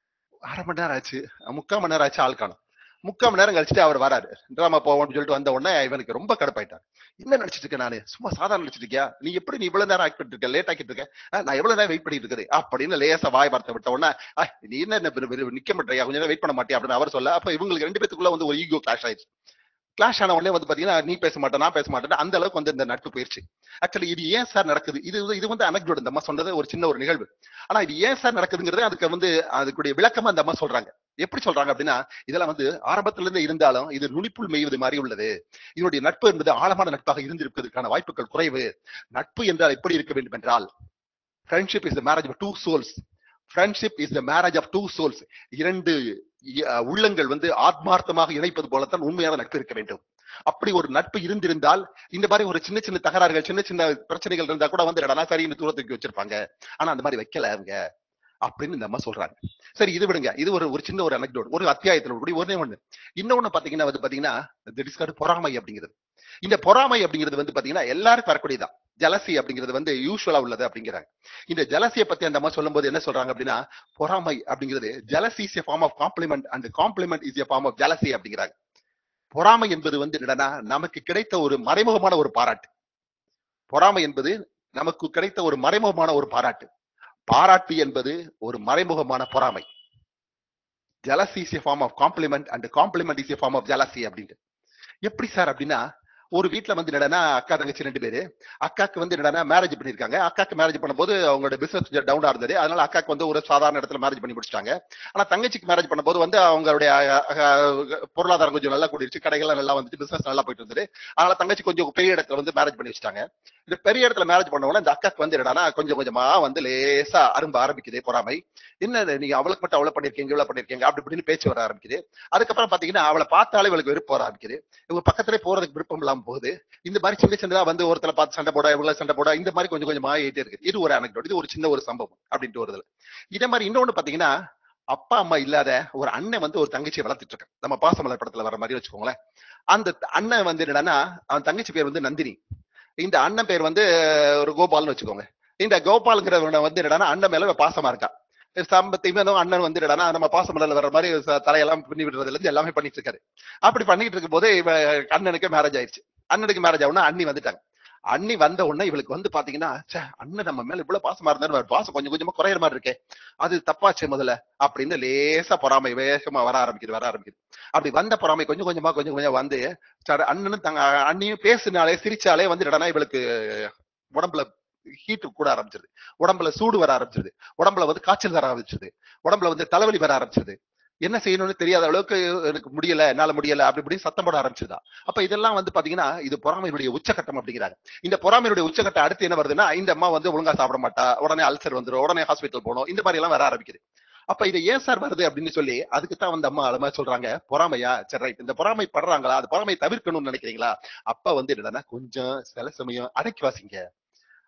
அரை மணி நேரம் ஆச்சு முக்கால் மணி நேரம் ஆச்சு ஆள் காணும் முக்கால் மணி நேரம் கழிச்சுட்டு அவர் வராரு டிராமா போவோம்னு சொல்லிட்டு வந்த உடனே இவனுக்கு ரொம்ப கடுப்பாயிட்டார் என்ன நடிச்சிட்டு இருக்க நானு சும்மா சாதாரண நடிச்சிட்டு இருக்கியா நீ எப்படி நீ இவ்வளவு நேரம் ஆக்ட் பண்ணிட்டு இருக்க லேட் ஆக்கிட்டு இருக்க ஆ, நான் எவ்வளவு நேரம் வெயிட் பண்ணிட்டு இருக்குது அப்படின்னு லேசா வாய் வார்த்தை விட்ட உடனே "ஆ, நீ என்ன என்ன பெரு- பெரு- நிக்க மாட்டியா கொஞ்ச நேரம் வெயிட் பண்ண மாட்டியா அப்படின்னு அவர் சொல்ல அப்ப இவங்களுக்கு ரெண்டு பேத்துக்குள்ள வந்து ஒரு ஈகோ கிளாஷ் ஆயிடுச்சு கிளாஷ் ஆன உடனே வந்து பாத்தீங்கன்னா நீ பேச மாட்டேன் நான் பேச மாட்டேன் அந்த அளவுக்கு வந்து இந்த நட்பு போயிருச்சு ஆக்சுவலி இது ஏன் சார் நடக்குது இது வந்து- இது வந்து அனக்டோட் இந்த அம்மா சொன்னது ஒரு சின்ன ஒரு நிகழ்வு ஆனா இது ஏன் சார் நடக்குதுங்கிறது அதுக்கு வந்து அதுக்குடைய விளக்கமா அந்த அம்மா சொல்றாங்க எப்படி சொல்றாங்க அப்படின்னா இதெல்லாம் வந்து ஆரம்பத்துல இருந்து இருந்தாலும் இது நுனிப்புள் மேய்வது மாதிரி உள்ளது இதனுடைய நட்பு என்பது ஆழமான நட்பாக இருந்திருப்பதற்கான வாய்ப்புகள் குறைவு நட்பு என்றால் எப்படி இருக்க வேண்டும் என்றால் friendship is the marriage of two souls friendship is the marriage of two souls இரண்டு அஹ், உள்ளங்கள் வந்து ஆத்மார்த்தமாக இணைப்பது போலத்தான் உண்மையான நட்பு இருக்க வேண்டும் அப்படி ஒரு நட்பு இருந்திருந்தால் இந்த மாதிரி ஒரு சின்ன சின்ன தகராறுகள் சின்ன சின்ன பிரச்சனைகள் இருந்தா கூட வந்து என்னடா சரி இந்த தூரத்துக்கு வச்சிருப்பாங்க ஆனா அந்த மாதிரி வைக்கல அவங்க அப்படின்னு இந்த அம்மா சொல்றாங்க சரி இது விடுங்க இது ஒரு ஒரு சின்ன ஒரு அனக்டோட் ஒரு அத்தியாயத்துல கூடி ஒரே ஒண்ணு இன்னொன்னு பாத்தீங்கன்னா வந்து பாத்தீங்கன்னா திடிஸ்கார்டு பொறாமை அப்படிங்கிறது இந்த பொறாமை அப்படிங்கிறது வந்து பாத்தீங்கன்னா எல்லாருக்கும் வரக்கூடியதான் ஜலசி அப்படிங்கிறது வந்து யூஸ்வலா உள்ளது அப்படிங்கிறாங்க இந்த ஜலசியை பத்தி அந்த அம்மா சொல்லும்போது என்ன சொல்றாங்க அப்படின்னா பொறாமை அப்படிங்கிறது jealousy is a form of compliment and compliment is a form of jealousy அப்படிங்கிறாங்க பொறாமை என்பது வந்து என்னன்னா நமக்கு கிடைத்த ஒரு மறைமுகமான ஒரு பாராட்டு பொறாமை என்பது நமக்கு கிடைத்த ஒரு மறைமுகமான ஒரு பாராட்டு பாராட்டு என்பது ஒரு மறைமுகமான பொறாமை jealousy is a form of compliment and compliment is a form of jealousy அப்படின்ட்டு எப்படி சார் அப்படின்னா ஒரு வீட்ல வந்து என்னடா அக்கா தங்கச்சி ரெண்டு பேரு அக்காக்கு வந்து என்னடா மேரேஜ் பண்ணிருக்காங்க அக்காக்கு மேரேஜ் பண்ணும்போது அவங்களோட பிசினஸ் கொஞ்சம் டவுனா இருந்தது அதனால அக்காக்கு வந்து ஒரு சாதாரண இடத்துல மேரேஜ் பண்ணி முடிச்சிட்டாங்க ஆனா தங்கச்சிக்கு மேரேஜ் பண்ணும்போது வந்து அவங்களுடைய அஹ், அஹ், பொருளாதாரம் கொஞ்சம் நல்லா கூடிருச்சு கடைகள்லாம் நல்லா வந்துச்சு பிசினஸ் நல்லா போயிட்டு இருந்தது அதனால தங்கச்சி கொஞ்சம் பெரிய இடத்துல வந்து மேரேஜ் பண்ணி வச்சிட்டாங்க இந்த பெரிய இடத்துல மேரேஜ் பண்ண உடனே இந்த அக்காக்கு வந்து என்னடா கொஞ்சம் கொஞ்சமா வந்து லேசா அரும்ப ஆரம்பிக்குது பொறாமை என்ன இது, நீங்க அவளுக்கு மட்டும் அவ்வளவு பண்ணிருக்கீங்க இவ்வளவு பண்ணிருக்கீங்க அப்படி இப்படின்னு பேச்சு வர ஆரம்பிக்குது அதுக்கப்புறம் பாத்தீங்கன்னா அவளை பார்த்தாலே இவளுக்கு வெறுப்பு வர ஆரம்பிக்குது இவங்க பக்கத்திலே போறதுக்கு விருப்பம் இல்லாம போகுது இந்த மாதிரி சின்ன சின்னதா வந்து ஒருத்தர பார்த்து சண்டை போட இவ்வளவு சண்டை போட இந்த மாதிரி கொஞ்சம் கொஞ்சமா ஆயிட்டே இருக்கு இது ஒரு அனக்டோட் இது ஒரு சின்ன ஒரு சம்பவம் அப்படின்ட்டு வருதுல இதே மாதிரி இன்னொன்னு பாத்தீங்கன்னா அப்பா அம்மா இல்லாத ஒரு அண்ணன் வந்து ஒரு தங்கச்சியை வளர்த்துட்டு இருக்கான் நம்ம பாசமலர் படத்துல வர மாதிரி வச்சுக்கோங்களேன் அந்த த- அண்ணன் வந்து என்னன்னா அவன் தங்கச்சி பேர் வந்து நந்தினி இந்த அண்ணன் பேர் வந்து ஒரு கோபால்னு வச்சுக்கோங்க இந்த கோபால்ங்கிறவன வந்து என்னன்னா அண்ணன் மேல இவன் பாசமா இருக்கான் சம்பத்தையுமே அண்ணன் வந்து என்னடா நம்ம பாசமலர்ல வர்ற மாதிரி ச- தலையெல்லாம் பின்னி விடுறதுல இருந்து எல்லாமே பண்ணிட்டு இருக்காரு அப்படி பண்ணிட்டு இருக்கும் போது இவ அண்ணனுக்கு மேரேஜ் ஆயிடுச்சு அண்ணனுக்கு மேரேஜ் ஆகுனா அண்ணி வந்துட்டாங்க அண்ணி வந்த உடனே இவளுக்கு வந்து பாத்தீங்கன்னா ச்சே அண்ணன் நம்ம மேல இவ்வளவு பாசமா இருந்தாரு பாசம் கொஞ்சம் கொஞ்சமா குறையிற மாதிரி இருக்கே அது தப்பாச்சே முதல்ல அப்படின்னு லேசா பொறாமை வேகமா வர ஆரம்பிக்குது வர ஆரம்பிக்குது அப்படி வந்த பொறாமை கொஞ்சம் கொஞ்சமா கொஞ்சம் கொஞ்சம் வந்து சரி, அண்ணனும் தங்க அண்ணியும் பேசினாலே சிரிச்சாலே வந்து என்னடா இவளுக்கு உடம்புல ஹீட் கூட ஆரம்பிச்சிருது உடம்புல சூடு வர ஆரம்பிச்சிருது உடம்புல வந்து காய்ச்சல் வர ஆரம்பிச்சிருது உடம்புல வந்து தலைவலி வர ஆரம்பிச்சிருது என்ன செய்யணும்னு தெரியாத அளவுக்கு எனக்கு முடியல என்னால முடியல அப்படி இப்படி சத்தம் போட ஆரம்பிச்சிருதா அப்ப இதெல்லாம் வந்து பாத்தீங்கன்னா இது பொறாமையினுடைய உச்சகட்டம் அப்படிங்கிறாங்க இந்த பொறாமையினுடைய உச்சகட்டம் அடுத்து என்ன வருதுன்னா இந்த அம்மா வந்து ஒழுங்கா சாப்பிட மாட்டா உடனே அல்சர் வந்துரும் உடனே ஹாஸ்பிட்டல் போகணும் இந்த மாதிரி எல்லாம் வர ஆரம்பிக்குது அப்ப இது ஏன் சார் வருது அப்படின்னு சொல்லி அதுக்கு தான் வந்து அம்மா அது மாதிரி சொல்றாங்க பொறாமையா சரி ரைட் இந்த பொறாமை படுறாங்களா அது பொறாமை தவிர்க்கணும்னு நினைக்கிறீங்களா அப்ப வந்து என்னன்னா கொஞ்சம் சில சமயம் அடக்கி வாசிங்க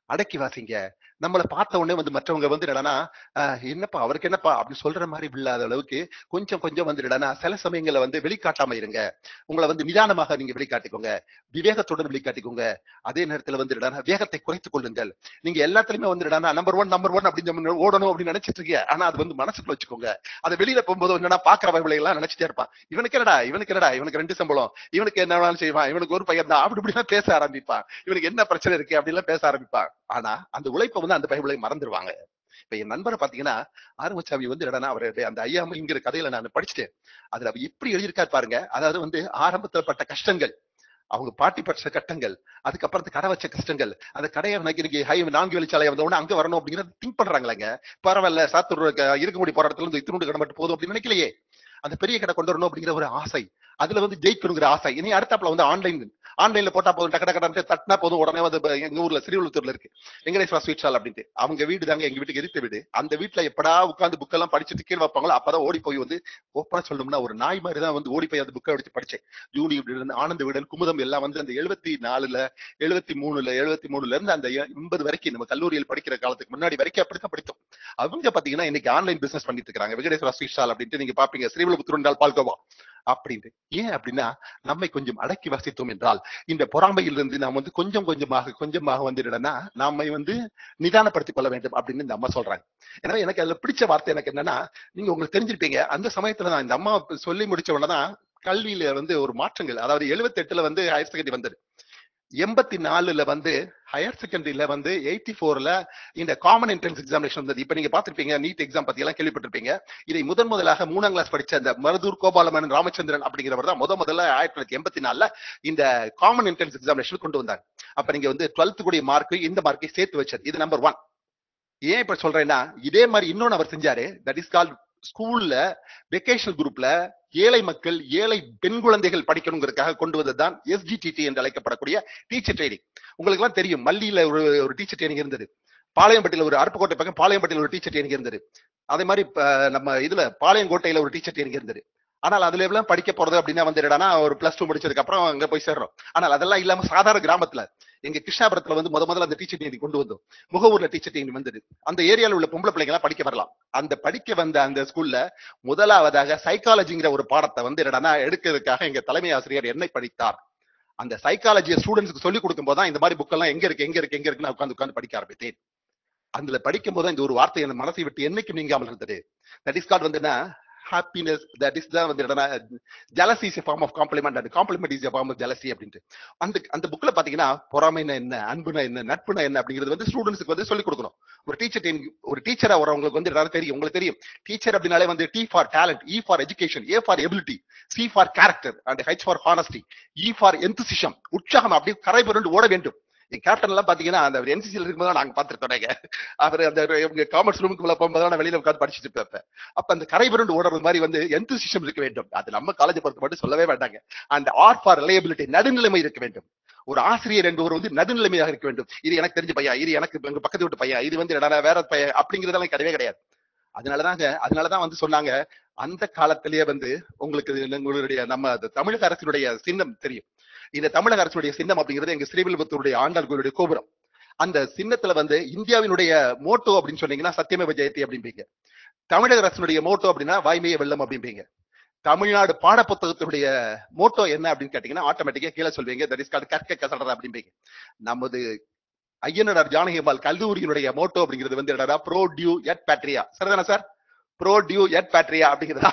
அடக்கி வாசிங்க நம்மள பார்த்த உடனே வந்து மற்றவங்க வந்து என்னடா என்னப்பா அவருக்கு என்னப்பா அப்படின்னு சொல்ற மாதிரி இல்லாத அளவுக்கு கொஞ்சம் கொஞ்சம் வந்து என்னடா சில சமயங்கள்ல வந்து வெளிக்காட்டாம இருங்க உங்களை வந்து நிதானமாக நீங்க வெளிக்காட்டிக்கோங்க விவேகத்துடன் வெளிக்காட்டிக்கோங்க அதே நேரத்துல வந்து என்னடா வேகத்தை குறைத்துக் கொள்ளுங்கள் நீங்க எல்லாத்துலயுமே வந்து என்னடா நம்பர் ஒன் நம்பர் ஒன் அப்படின்னு ஓடணும் அப்படின்னு நினைச்சிட்டு இருக்கீங்க ஆனா அது வந்து மனசுக்குள்ள வச்சுக்கோங்க அதை வெளியில போகும்போது என்னன்னா பாக்குறவர்களை எல்லாம் நினைச்சிட்டே இருப்பான் இவனுக்கு என்னடா இவனுக்கு என்னடா இவனுக்கு ரெண்டு சம்பளம் இவனுக்கு என்ன வேணாலும் செய்வான் இவனுக்கு ஒரு பையன் தான் அப்படி இப்படிலாம் பேச ஆரம்பிப்பான் இவனுக்கு என்ன பிரச்சனை இருக்கு அப்படிலாம் பேச ஆரம்பிப்பான் ஆனா அந்த உழைப்பை வந்து அந்த பைபிளை மறந்துடுவாங்க இப்ப என் நண்பரை பாத்தீங்கன்னா ஆரம்பச்சாமி வந்து என்னன்னா அவருடைய அந்த ஐயாமைங்கிற கதையில நான் படிச்சுட்டேன் அதுல அவர் எப்படி எழுதியிருக்காரு பாருங்க அதாவது வந்து ஆரம்பத்துல பட்ட கஷ்டங்கள் அவங்க பாட்டி பற்ற கட்டங்கள் அதுக்கப்புறம் கடை வச்ச கஷ்டங்கள் அந்த கடையை இன்னைக்கு ஹை நான்கு வெளிச்சாலை வந்த உடனே அங்க வரணும் அப்படிங்கறத திங்க் பண்றாங்களேங்க பரவாயில்ல சாத்தூர் இருக்க முடி போற இடத்துல இருந்து இத்தினோண்டு கடை மட்டும் போதும் அப்படின்னு நினைக்கலையே அந்த பெரிய கடை கொண்டு வரணும் அப்படிங்கிற ஒரு ஆசை அதுல வந்து ஜெயிக்கணுங்கிற ஆசை இனி அடுத்தாப்புல வந்து ஆன்லைன் ஆன்லைன்ல போட்டா போதும் டக்கு டக்கு டக்கு தட்டினா போதும் உடனே வந்து இப்ப எங்க ஊர்ல ஸ்ரீவிழுத்தூர்ல இருக்கு வெங்கடேஸ்வரா ஸ்வீட் ஸ்டால் அப்படின்ட்டு அவங்க வீடு தாங்க எங்க வீட்டுக்கு எதிர்த்த வீடு அந்த வீட்டுல எப்படா உட்காந்து புக் எல்லாம் படிச்சுட்டு கீழே வைப்பாங்களோ அப்பதான் ஓடி போய் வந்து ஓப்பனா சொல்லணும்னா ஒரு நாய் மாதிரி தான் வந்து ஓடி போய் அந்த புக்கை எடுத்து படிச்சேன் ஜூனி இருந்து ஆனந்த வீடன் குமுதம் எல்லாம் வந்து அந்த எழுபத்தி நாலுல எழுபத்தி மூணுல எழுபத்தி மூணுல இருந்து அந்த எண்பது வரைக்கும் நம்ம கல்லூரியில் படிக்கிற காலத்துக்கு முன்னாடி வரைக்கும் அப்படித்தான் படித்தோம் அவங்க பாத்தீங்கன்னா இன்னைக்கு ஆன்லைன் பிசினஸ் பண்ணிட்டு இருக்காங்க வெங்கடேஸ்வரா ஸ்வீட் ஸ்டால் அப்படின்ட்டு நீங்க பாப்பீங்க ஸ்ரீவிழுப்புத்தூர் பால்கோவா அப்படின்ட்டு ஏன் அப்படின்னா நம்மை கொஞ்சம் அடக்கி வசித்தோம் என்றால் இந்த பொறாமையிலிருந்து நாம் வந்து கொஞ்சம் கொஞ்சமாக கொஞ்சமாக வந்துடனா நாமை வந்து நிதானப்படுத்திக் கொள்ள வேண்டும் அப்படின்னு இந்த அம்மா சொல்றாங்க எனவே எனக்கு அதுல பிடிச்ச வார்த்தை எனக்கு என்னன்னா நீங்க உங்களுக்கு தெரிஞ்சிருப்பீங்க அந்த சமயத்துல நான் இந்த அம்மா சொல்லி முடிச்ச உடனே கல்வியில வந்து ஒரு மாற்றங்கள் அதாவது எழுபத்தி எட்டுல வந்து ஹையர் செகண்டரி வந்தது எண்பத்தி நாலுல வந்து ஹையர் செகண்டரியில வந்து எயிட்டி ஃபோர்ல இந்த காமன் என்ட்ரன்ஸ் எக்ஸாமினேஷன் வந்தது இப்ப நீங்க பாத்திருப்பீங்க நீட் எக்ஸாம் பத்தி எல்லாம் கேள்விப்பட்டிருப்பீங்க இதை முதன் முதலாக மூணாம் கிளாஸ் படிச்ச அந்த மருதூர் கோபாலமன் ராமச்சந்திரன் அப்படிங்கிறவர் தான் முத முதல்ல ஆயிரத்தி தொள்ளாயிரத்தி எண்பத்தி நாலுல இந்த காமன் என்ட்ரன்ஸ் எக்ஸாமினேஷன் கொண்டு வந்தாங்க அப்ப நீங்க வந்து டுவெல்த் கூடிய மார்க் இந்த மார்க்கை சேர்த்து வச்சது இது நம்பர் ஒன் ஏன் இப்ப சொல்றேன்னா இதே மாதிரி இன்னொன்னு அவர் செஞ்சாரு தட் இஸ் கால் ஸ்கூல்ல வெக்கேஷனல் குரூப்ல ஏழை மக்கள் ஏழை பெண் குழந்தைகள் படிக்கணுங்கிறதுக்காக கொண்டு வந்ததுதான் எஸ்ஜிடிடி என்று அழைக்கப்படக்கூடிய டீச்சர் ட்ரைனிங் உங்களுக்கு எல்லாம் தெரியும் மல்லியில ஒரு ஒரு டீச்சர் ட்ரைனிங் இருந்தது பாளையம்பட்டியில ஒரு அருப்புக்கோட்டை பக்கம் பாளையம்பட்டியில ஒரு டீச்சர் ட்ரைனிங் இருந்தது அதே மாதிரி நம்ம இதுல பாளையங்கோட்டையில ஒரு டீச்சர் ட்ரைனிங் இருந்தது ஆனால் அதுல எல்லாம் படிக்க போறது அப்படின்னா வந்து என்னன்னா ஒரு பிளஸ் டூ முடிச்சதுக்கு அப்புறம் அங்க போய் சேர்றோம் ஆனால் அதெல்லாம் இல்லாம சாதாரண கிராமத்துல எங்க கிருஷ்ணாபுரத்துல வந்து முத முதல்ல அந்த டீச்சர் ட்ரைனிங் கொண்டு வந்தோம் முகவூர்ல டீச்சர் ட்ரைனிங் வந்தது அந்த ஏரியால உள்ள பொம்பளை பிள்ளைங்க எல்லாம் படிக்க வரலாம் அந்த படிக்க வந்த அந்த ஸ்கூல்ல முதலாவதாக சைக்காலஜிங்கிற ஒரு பாடத்தை வந்து என்னன்னா எடுக்கிறதுக்காக எங்க தலைமை ஆசிரியர் என்னை படித்தார் அந்த சைக்காலஜியை ஸ்டூடெண்ட்ஸ்க்கு சொல்லிக் கொடுக்கும் போதுதான் இந்த மாதிரி புக்கெல்லாம் எங்க இருக்கு எங்க இருக்கு எங்க இருக்குன்னு உட்காந்து உட்காந்து படிக்க ஆரம்பித்தேன் அதுல படிக்கும் போது இந்த ஒரு வார்த்தை என் மனசை விட்டு என்னைக்கும் நீங்காமல் இருந்தது தட் இஸ் காட் வந்துன்னா ஹாப்பினஸ் தட் இஸ் தான் வந்து என்னன்னா jealousy is form of compliment and compliment is form of jealousy அப்படின்ட்டு அந்த அந்த புக்ல பாத்தீங்கன்னா பொறாமைனா என்ன அன்புனா என்ன நட்புனா என்ன அப்படிங்கிறது வந்து ஸ்டூடெண்ட்ஸ்க்கு வந்து சொல்லிக் கொடுக்கணும் ஒரு டீச்சர் ஒரு டீச்சரா வரவங்களுக்கு வந்து எல்லாரும் தெரியும் உங்களுக்கு தெரியும் டீச்சர் அப்படின்னாலே வந்து T for talent E for education A for ability C for character and H for honesty E for enthusiasm உற்சாகம் அப்படி கரை புரண்டு ஓட வேண்டும் என் கேப்டன் எல்லாம் பாத்தீங்கன்னா அந்த என்சிசியில் இருக்கும்போது நாங்க பாத்துருக்கோம் அவர் அந்த காமர்ஸ் ரூமுக்கு போகும்போது நான் வெளியில உட்காந்து படிச்சுட்டு இருப்பேன் அப்ப அந்த கரை புரண்டு ஓடுறது மாதிரி வந்து எந்தசிஷம் இருக்க வேண்டும் அது நம்ம காலேஜ் பொறுத்த மட்டும் சொல்லவே வேண்டாங்க அண்ட் ஆர் ஃபார் ரிலையபிலிட்டி நடுநிலைமை இருக்க வேண்டும் ஒரு ஆசிரியர் என்பவர் வந்து நடுநிலைமையாக இருக்க வேண்டும் இது எனக்கு தெரிஞ்ச பையன் இது எனக்கு எங்க பக்கத்து வீட்டு பையன் இது வந்து வேற பையன் அப்படிங்கிறதெல்லாம் கிடையவே கிடையாது அதனாலதாங்க அதனாலதான் வந்து சொன்னாங்க அந்த காலத்திலேயே வந்து உங்களுக்கு உங்களுடைய நம்ம தமிழக அரசினுடைய சின்னம் தெரியும் இந்த தமிழக அரசுடைய சின்னம் அப்படிங்கிறது எங்க ஸ்ரீவில்புத்தூருடைய ஆண்டாள் கோயிலுடைய கோபுரம் அந்த சின்னத்துல வந்து இந்தியாவினுடைய மோட்டோ அப்படின்னு சொன்னீங்கன்னா சத்தியமே ஜெயதி அப்படிம்பீங்க தமிழக அரசினுடைய மோட்டோ அப்படின்னா வாய்மைய வெள்ளம் அப்படிம்பீங்க தமிழ்நாடு பாட புத்தகத்தினுடைய மோட்டோ என்ன அப்படின்னு கேட்டீங்கன்னா ஆட்டோமேட்டிக்கா கீழே சொல்வீங்க தட் இஸ் கால் கற்க கசடர் அப்படிம்பீங்க நமது ஐயனடார் ஜானகிபால் கல்லூரியினுடைய மோட்டோ அப்படிங்கிறது வந்து என்னடா ப்ரோ டியூ எட் பேட்ரியா சரிதானே சார் ப்ரோ டியூ எட் பேட்ரியா அப்படிங்கிறதா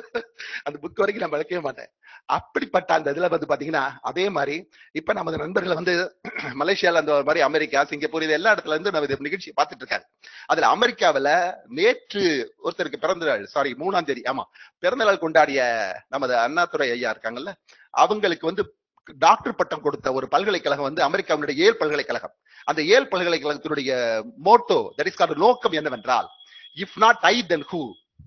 அந்த புக் வரைக்கும் நான் வளர்க்கவே மாட்டேன் அப்படிப்பட்ட அந்த இதுல வந்து பாத்தீங்கன்னா அதே மாதிரி இப்ப நமது நண்பர்கள் வந்து மலேசியால அந்த மாதிரி அமெரிக்கா சிங்கப்பூர் இது எல்லா இடத்துல இருந்து நம்ம நிகழ்ச்சி பார்த்துட்டு இருக்காரு அதுல அமெரிக்காவில நேற்று ஒருத்தருக்கு பிறந்த நாள் சாரி மூணாம் தேதி ஆமா பிறந்த நாள் கொண்டாடிய நமது அண்ணாதுரை ஐயா இருக்காங்கல்ல அவங்களுக்கு வந்து டாக்டர் பட்டம் கொடுத்த ஒரு பல்கலைக்கழகம் வந்து அமெரிக்காவினுடைய ஏல் பல்கலைக்கழகம் அந்த ஏல் பல்கலைக்கழகத்தினுடைய மோட்டோ தட் இஸ் கார்டு நோக்கம் என்னவென்றால் if not I then who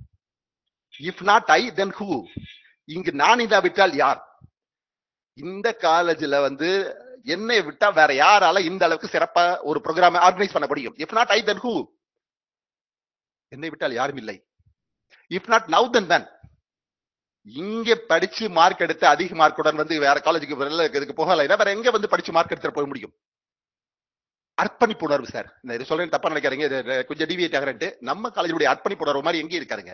if not I then who இங்கு நான் இல்லாவிட்டால் யார் இந்த காலேஜ்ல வந்து என்னை விட்டா வேற யாரால இந்த அளவுக்கு சிறப்பா ஒரு ப்ரோக்ராம் ஆர்கனைஸ் பண்ண முடியும் if not I then who என்னை விட்டால் யாரும் இல்லை if not now then then இங்க படிச்சு மார்க் எடுத்து அதிக மார்க்குடன் வந்து வேற காலேஜுக்கு இதுக்கு போகல வேற எங்க வந்து படிச்சு மார்க் எடுத்துட்டு போக முடியும் அர்ப்பணிப்பு உணர்வு சார் இந்த இது சொல்றேன் தப்பா நினைக்காதீங்க இது இது கொஞ்சம் டிவியேட் ஆகிறேன்ட்டு நம்ம காலேஜுடைய அர்ப்பணிப்பு உணர்வு மாதிரி எங்கேயும் இருக்காருங்க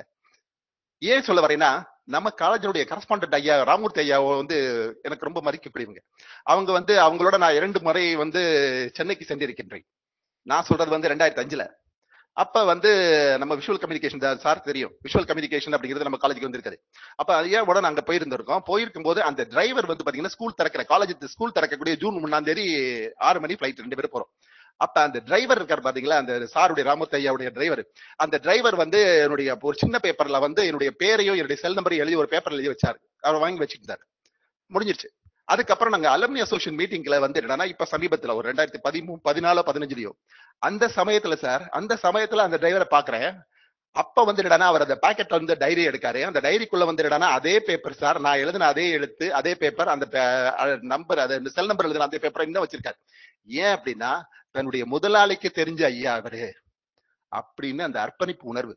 ஏன் சொல்ல வரேன்னா நம்ம காலேஜினுடைய கரஸ்பாண்டன்ட் ஐயா ராமூர்த்தி ஐயா வந்து எனக்கு ரொம்ப மதிக்கக்கூடியவங்க அவங்க வந்து அவங்களோட நான் இரண்டு முறை வந்து சென்னைக்கு சென்றிருக்கின்றேன் நான் சொல்றது வந்து ரெண்டாயிரத்தி அஞ்சுல அப்ப வந்து நம்ம விஷுவல் கம்யூனிகேஷன் சார் தெரியும் விஷுவல் கம்யூனிகேஷன் அப்படிங்கிறது நம்ம காலேஜுக்கு வந்திருக்காரு அப்ப ஐயா உடனே அங்க போயிருந்திருக்கோம் போயிருக்கும் போது அந்த டிரைவர் வந்து பாத்தீங்கன்னா ஸ்கூல் திறக்கிற காலேஜ் ஸ்கூல் திறக்கக்கூடிய ஜூன் மூணாம் தேதி ஆறு மணி ஃபிளைட் ரெண்டு பேரும் போறோம் அப்ப அந்த டிரைவர் இருக்கார் பாத்தீங்களா அந்த சாருடைய ராமூர்த்தி ஐயாவுடைய டிரைவர் அந்த டிரைவர் வந்து என்னுடைய ஒரு சின்ன பேப்பர்ல வந்து என்னுடைய பேரையும் என்னுடைய செல் நம்பரையும் எழுதி ஒரு பேப்பர்ல எழுதி வச்சாரு அவர் வாங்கி வச்சுக்கிட்டாரு முடிஞ்சிருச்சு அதுக்கப்புறம் நாங்க அலுமினி அசோசியேஷன் மீட்டிங்ல வந்து என்னன்னா இப்ப சமீபத்துல ஒரு ரெண்டாயிரத்தி பதிமூணு பதினாலு பதினஞ்சுலயோ அந்த சமயத்துல சார் அந்த சமயத்துல அந்த டிரைவரை பாக்குறேன் அப்ப வந்து என்னடா அவர் அந்த பாக்கெட்ல வந்து டைரி எடுக்காரு அந்த டைரிக்குள்ள வந்து என்னடா அதே பேப்பர் சார் நான் எழுதின அதே எழுத்து அதே பேப்பர் அந்த நம்பர் அது செல் நம்பர் எழுதின அதே பேப்பர் இன்னும் வச்சிருக்காரு ஏன் அப்படின்னா தன்னுடைய முதலாளிக்கு தெரிஞ்ச ஐயா அவரு அப்படின்னு அந்த அர்ப்பணிப்பு உணர்வு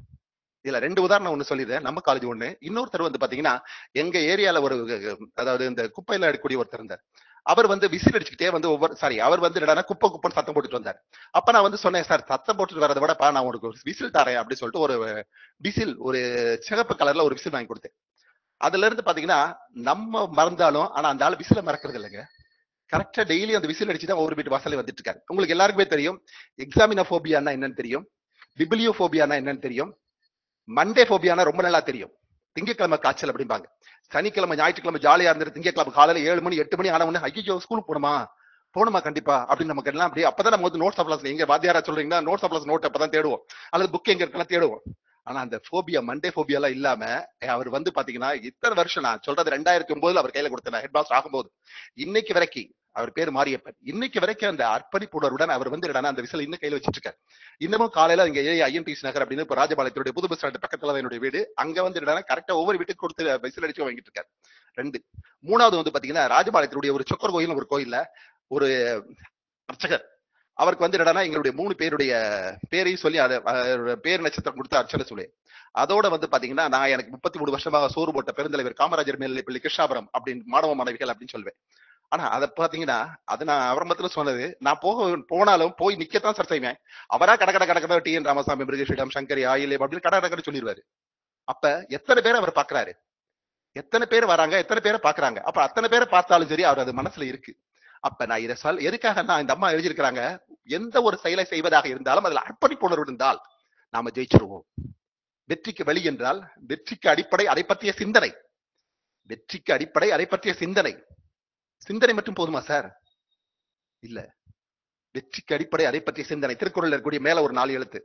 இதுல ரெண்டு உதாரணம் ஒண்ணு சொல்லிடுறேன் நம்ம காலேஜ் ஒண்ணு இன்னொருத்தர் வந்து பாத்தீங்கன்னா எங்க ஏரியால ஒரு அதாவது இந்த குப்பையில எடுக்கக்கூடிய ஒருத்தர் இருந்தார் அவர் வந்து விசில் அடிச்சுக்கிட்டே வந்து ஒவ்வொரு சாரி அவர் வந்து என்னடா குப்பை குப்பைன்னு சத்தம் போட்டுட்டு வந்தார் அப்ப நான் வந்து சொன்னேன் சார் சத்தம் போட்டுட்டு வரதை விட பா நான் உனக்கு ஒரு விசில் தரேன் அப்படின்னு சொல்லிட்டு ஒரு விசில் ஒரு சிகப்பு கலர்ல ஒரு விசில் வாங்கி கொடுத்தேன் அதுல இருந்து பாத்தீங்கன்னா நம்ம மறந்தாலும் ஆனா அந்த ஆள் விசில மறக்கிறது இல்லைங்க கரெக்டா டெய்லி அந்த விசில் அடிச்சு தான் ஒவ்வொரு வீட்டு வாசல்ல வந்துட்டு இருக்காரு உங்களுக்கு எல்லாருக்குமே தெரியும் எக்ஸாமினோபோபியானா என்னன்னு தெரியும் பிபிலியோபோபியானா என்னன்னு தெரியும் மண்டே போபியானா ரொம்ப நல்லா தெரியும் திங்கக்கிழமை காய்ச்சல் அப்படிம்பாங்க சனிக்கிழமை ஞாயிற்றுக்கிழமை ஜாலியா இருந்துட்டு திங்கக்கிழமை காலையில ஏழு மணி எட்டு மணி ஆன உடனே ஐயோ ஸ்கூலுக்கு போகணுமா போகணுமா கண்டிப்பா அப்படின்னு நமக்கு எல்லாம் அப்படி அப்பதான் நம்ம வந்து நோட்ஸ் அப்ளாஸ் எங்க வாத்தியாரா சொல்றீங்கன்னா நோட்ஸ் அப்ளாஸ் நோட் அப்பதான் தேடுவோம் அல்லது புக் எங்க இருக்கலாம் தேடுவோம் ஆனா அந்த போபியா மண்டே போபியா எல்லாம் இல்லாம அவர் வந்து பாத்தீங்கன்னா இத்தனை வருஷம் நான் சொல்றது ரெண்டாயிரத்தி ஒன்பதுல அவர் கையில கொடுத்தேன் ஹெட் மாஸ்டர் ஆகும்போது இன்னைக்கு வரைக்கும் அவர் பேர் மாரியப்பன் இன்னைக்கு வரைக்கும் அந்த அர்ப்பணிப்புணர்வுடன் அவர் வந்து என்னன்னா அந்த விசில் இன்னும் கையில வச்சிட்டு இருக்காரு இன்னமும் காலையில இங்க ஏ ஐஎன்டிசி நகர் அப்படின்னு இப்ப ராஜபாளையத்துடைய புது பஸ் ஸ்டாண்ட் பக்கத்துல தான் என்னுடைய வீடு அங்க வந்து என்னன்னா கரெக்டா ஒவ்வொரு வீட்டுக்கு கொடுத்து விசில் அடிச்சு வாங்கிட்டு இருக்காரு ரெண்டு மூணாவது வந்து பாத்தீங்கன்னா ராஜபாளையத்துடைய ஒரு சொக்கர் கோயில் ஒரு கோயில்ல ஒரு அர்ச்சகர் அவருக்கு வந்து என்னன்னா எங்களுடைய மூணு பேருடைய பேரையும் சொல்லி அதை பேர் நட்சத்திரம் கொடுத்து அர்ச்சனை சொல்லி அதோட வந்து பாத்தீங்கன்னா நான் எனக்கு முப்பத்தி மூணு வருஷமாக சோறு போட்ட பெருந்தலைவர் காமராஜர் மேல்நிலைப்பள்ளி கிருஷ்ணாபுரம் அப்படின்னு மாணவ மாணவிகள் அப்படின்னு சொல்லுவேன் ஆனா அதை பாத்தீங்கன்னா அது நான் ஆரம்பத்துல சொன்னது நான் போக போனாலும் போய் நிக்கத்தான் சார் செய்வேன் அவரா கட கட கடை டி என் ராமசாமி மிருகஸ்ரீடம் சங்கரி ஆயிலே அப்படின்னு கடை கடை சொல்லிடுவாரு அப்ப எத்தனை பேர் அவர் பாக்குறாரு எத்தனை பேர் வராங்க எத்தனை பேரை பாக்குறாங்க அப்ப அத்தனை பேரை பார்த்தாலும் சரி அவர் அது மனசுல இருக்கு அப்ப நான் இதை சொல் எதுக்காக நான் இந்த அம்மா எழுதியிருக்கிறாங்க எந்த ஒரு செயலை செய்வதாக இருந்தாலும் அதுல அர்ப்பணிப்புணர்வு இருந்தால் நாம ஜெயிச்சிருவோம் வெற்றிக்கு வழி என்றால் வெற்றிக்கு அடிப்படை அதை பற்றிய சிந்தனை வெற்றிக்கு அடிப்படை அதை பற்றிய சிந்தனை சிந்தனை மட்டும் போதுமா சார் இல்ல வெற்றிக்கு அடிப்படை அதை பற்றிய சிந்தனை திருக்குறள் இருக்கக்கூடிய மேல ஒரு நாலு எழுத்து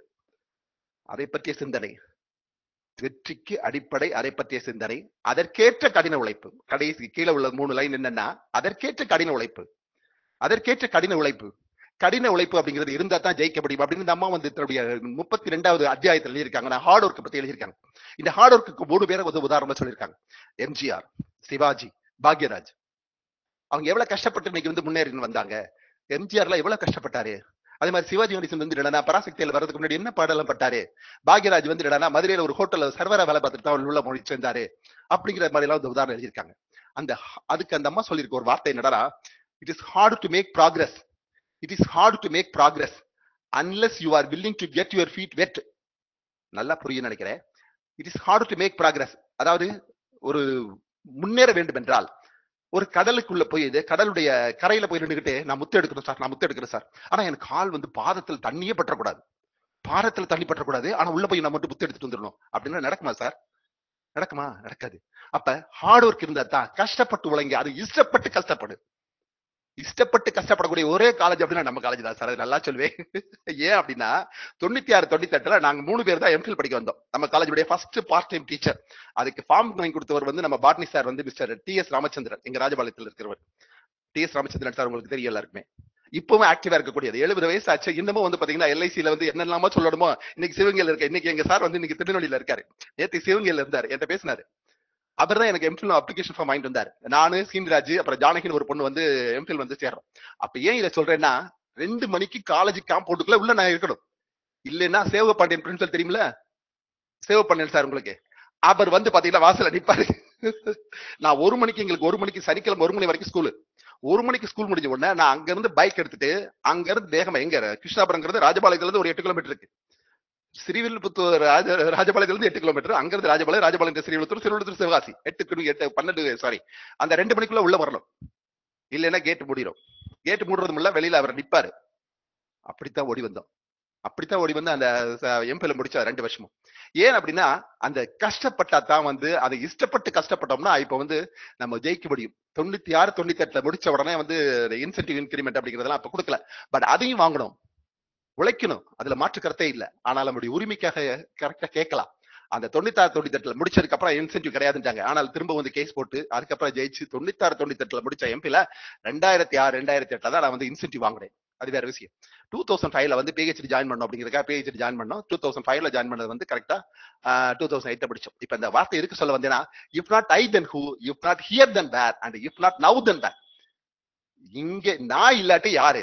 அதை பற்றிய சிந்தனை வெற்றிக்கு அடிப்படை அதை பற்றிய சிந்தனை அதற்கேற்ற கடின உழைப்பு கடைசி கீழே உள்ள மூணு லைன் என்னன்னா அதற்கேற்ற கடின உழைப்பு அதற்கேற்ற கடின உழைப்பு கடின உழைப்பு அப்படிங்கிறது இருந்தா தான் ஜெயிக்க முடியும் அப்படின்னு இந்த அம்மா வந்து தன்னுடைய முப்பத்தி ரெண்டாவது அத்தியாயத்தில் எழுதியிருக்காங்க நான் ஹார்ட் ஒர்க் பத்தி எழுதியிருக்காங்க இந்த ஹார்ட் ஒர்க்கு மூணு பேரை வந்து உதாரணமா சொல்லியிருக்காங்க எம்ஜிஆர் சிவாஜி பாக்யராஜ் அவங்க எவ்வளவு கஷ்டப்பட்டு இன்னைக்கு வந்து முன்னேறி வந்தாங்க எம்ஜிஆர்ல எவ்வளவு கஷ்டப்பட்டாரு அதே மாதிரி சிவாஜி கணேசன் வந்து என்னன்னா பராசக்தியில வரதுக்கு முன்னாடி என்ன பாடலாம் பட்டாரு பாக்யராஜ் வந்து என்னன்னா மதுரையில ஒரு ஹோட்டல்ல சர்வரா வேலை பார்த்துட்டு தான் உள்ள மொழி சேர்ந்தாரு அப்படிங்கிற மாதிரி எல்லாம் உதாரணம் எழுதியிருக்காங்க அந்த அதுக்கு அந்த அம்மா சொல்லியிருக்க ஒரு வார்த்தை என்னடா it is hard to make progress it is hard to make progress unless you are willing to get your feet wet நல்லா புரியும் நினைக்கிறேன் it is hard to make progress அதாவது ஒரு முன்னேற வேண்டும் என்றால் ஒரு கடலுக்குள்ள போய் இது கடலுடைய கரையில போய் நின்றுகிட்டு நான் முத்து எடுக்கணும் சார் நான் முத்து எடுக்கிறேன் சார் ஆனா எனக்கு கால் வந்து பாதத்தில் தண்ணியே பற்றக்கூடாது பாதத்துல தண்ணி பற்றக்கூடாது ஆனா உள்ள போய் நான் மட்டும் முத்து எடுத்துட்டு வந்துடணும் அப்படின்னா நடக்குமா சார் நடக்குமா நடக்காது அப்ப ஹார்ட் ஒர்க் இருந்தா தான் கஷ்டப்பட்டு உழைங்க அது இஷ்டப்பட்டு கஷ்டப்படு இஷ்டப்பட்டு கஷ்டப்படக்கூடிய ஒரே காலேஜ் அப்படின்னா நம்ம காலேஜ் தான் சார் அது நல்லா சொல்லுவேன் ஏன் அப்படின்னா தொண்ணூத்தி ஆறு தொண்ணூத்தி எட்டுல நாங்க மூணு பேர் தான் எம்ஃபில் படிக்க வந்தோம் நம்ம காலேஜுடைய ஃபர்ஸ்ட் பார்ட் டைம் டீச்சர் அதுக்கு ஃபார்ம் வாங்கி கொடுத்தவர் வந்து நம்ம பாட்னி சார் வந்து மிஸ்டர் டி எஸ் ராமச்சந்திரன் எங்க ராஜபாளையத்தில் இருக்கிறவர் டி எஸ் ராமச்சந்திரன் சார் உங்களுக்கு தெரியும் எல்லாருக்குமே இப்பவும் ஆக்டிவா இருக்கக்கூடியது எழுபது வயசு ஆச்சு இன்னமும் வந்து பாத்தீங்கன்னா எல்ஐசியில வந்து என்னெல்லாமோ சொல்லணுமோ இன்னைக்கு சிவகங்கையில இருக்க இன்னைக்கு எங்க சார் வந்து இன்னைக்கு திருநெல்வேலியில இருக்காரு நேற்று சிவகங்கையில இருந்தாரு என்கிட்ட பேசினாரு அவர் தான் எனக்கு எம்ஃபில் அப்ளிகேஷன் ஃபார்ம் வாங்கிட்டு வந்தாரு நானு சீனிராஜ் அப்புறம் ஜானகின்னு ஒரு பொண்ணு வந்து எம்ஃபில் வந்து சேர்றோம் அப்ப ஏன் இதை சொல்றேன்னா ரெண்டு மணிக்கு காலேஜ் காம்பவுண்டுக்குள்ள உள்ள நான் இருக்கணும் இல்லைன்னா சேவ பாண்டியன் பிரின்சிபல் தெரியுமில சேவ பாண்டியன் சார் உங்களுக்கு அவர் வந்து பாத்தீங்கன்னா வாசல்ல நிப்பாரு நான் ஒரு மணிக்கு எங்களுக்கு ஒரு மணிக்கு சனிக்கிழமை ஒரு மணி வரைக்கும் ஸ்கூலு ஒரு மணிக்கு ஸ்கூல் முடிஞ்ச உடனே நான் அங்க இருந்து பைக் எடுத்துட்டு அங்க இருந்து வேகமா எங்க கிருஷ்ணாபுரங்கிறது ராஜபாளையத்துல இருந்து ஒரு எட்டு கிலோமீட்டர் இருக்கு ஸ்ரீவில்லிபுத்தூர் ராஜ ராஜபாளையத்துல இருந்து எட்டு கிலோமீட்டர் அங்க இருந்து ராஜபாளையம் ராஜபாளையம் ஸ்ரீவில்லிபுத்தூர் ஸ்ரீவில்லிபுத்தூர் சிவகாசி எட்டு கிலோ எட்டு பன்னெண்டு சாரி அந்த ரெண்டு மணிக்குள்ள உள்ள வரணும் இல்லைன்னா கேட் மூடிடும் கேட் மூடுறதும் இல்ல வெளியில அவர் நிப்பாரு அப்படித்தான் ஓடி வந்தோம் அப்படித்தான் ஓடி வந்து அந்த எம்பில முடிச்சா ரெண்டு வருஷமும் ஏன் அப்படின்னா அந்த கஷ்டப்பட்டா தான் வந்து அதை இஷ்டப்பட்டு கஷ்டப்பட்டோம்னா இப்ப வந்து நம்ம ஜெயிக்க முடியும் தொண்ணூத்தி ஆறு தொண்ணூத்தி எட்டுல முடிச்ச உடனே வந்து இன்சென்டிவ் இன்கிரிமெண்ட் அப்படிங்கறதெல்லாம் அப்ப கொடுக்கல பட் அதையும் வாங்கணும் உழைக்கணும் அதுல மாற்று கருத்தே இல்ல ஆனால் நம்முடைய உரிமைக்காக கரெக்டா கேட்கலாம் அந்த தொண்ணூத்தாறு தொண்ணூத்தி எட்டுல முடிச்சதுக்கு அப்புறம் இன்சென்டிவ் கிடையாதுட்டாங்க ஆனால் திரும்ப வந்து கேஸ் போட்டு அதுக்கப்புறம் ஜெயிச்சு தொண்ணூத்தாறு தொண்ணூத்தி எட்டுல முடிச்ச எம்பில ரெண்டாயிரத்தி ஆறு ரெண்டாயிரத்தி எட்டுல தான் நான் வந்து இன்சென்டிவ் வாங்கினேன் அது வேற விஷயம் டூ தௌசண்ட் ஃபைவ்ல வந்து பிஹெச்டி ஜாயின் பண்ணோம் அப்படிங்கிறதுக்காக பிஹெச்டி ஜாயின் பண்ணோம் டூ தௌசண்ட் ஃபைவ்ல ஜாயின் பண்ணது வந்து கரெக்டா டூ தௌசண்ட் எயிட்ட படிச்சோம் இப்ப இந்த வார்த்தை இருக்கு சொல்ல வந்தேன்னா if not I then who if not here then where and if not now then where இங்க நான் இல்லாட்டி யாரு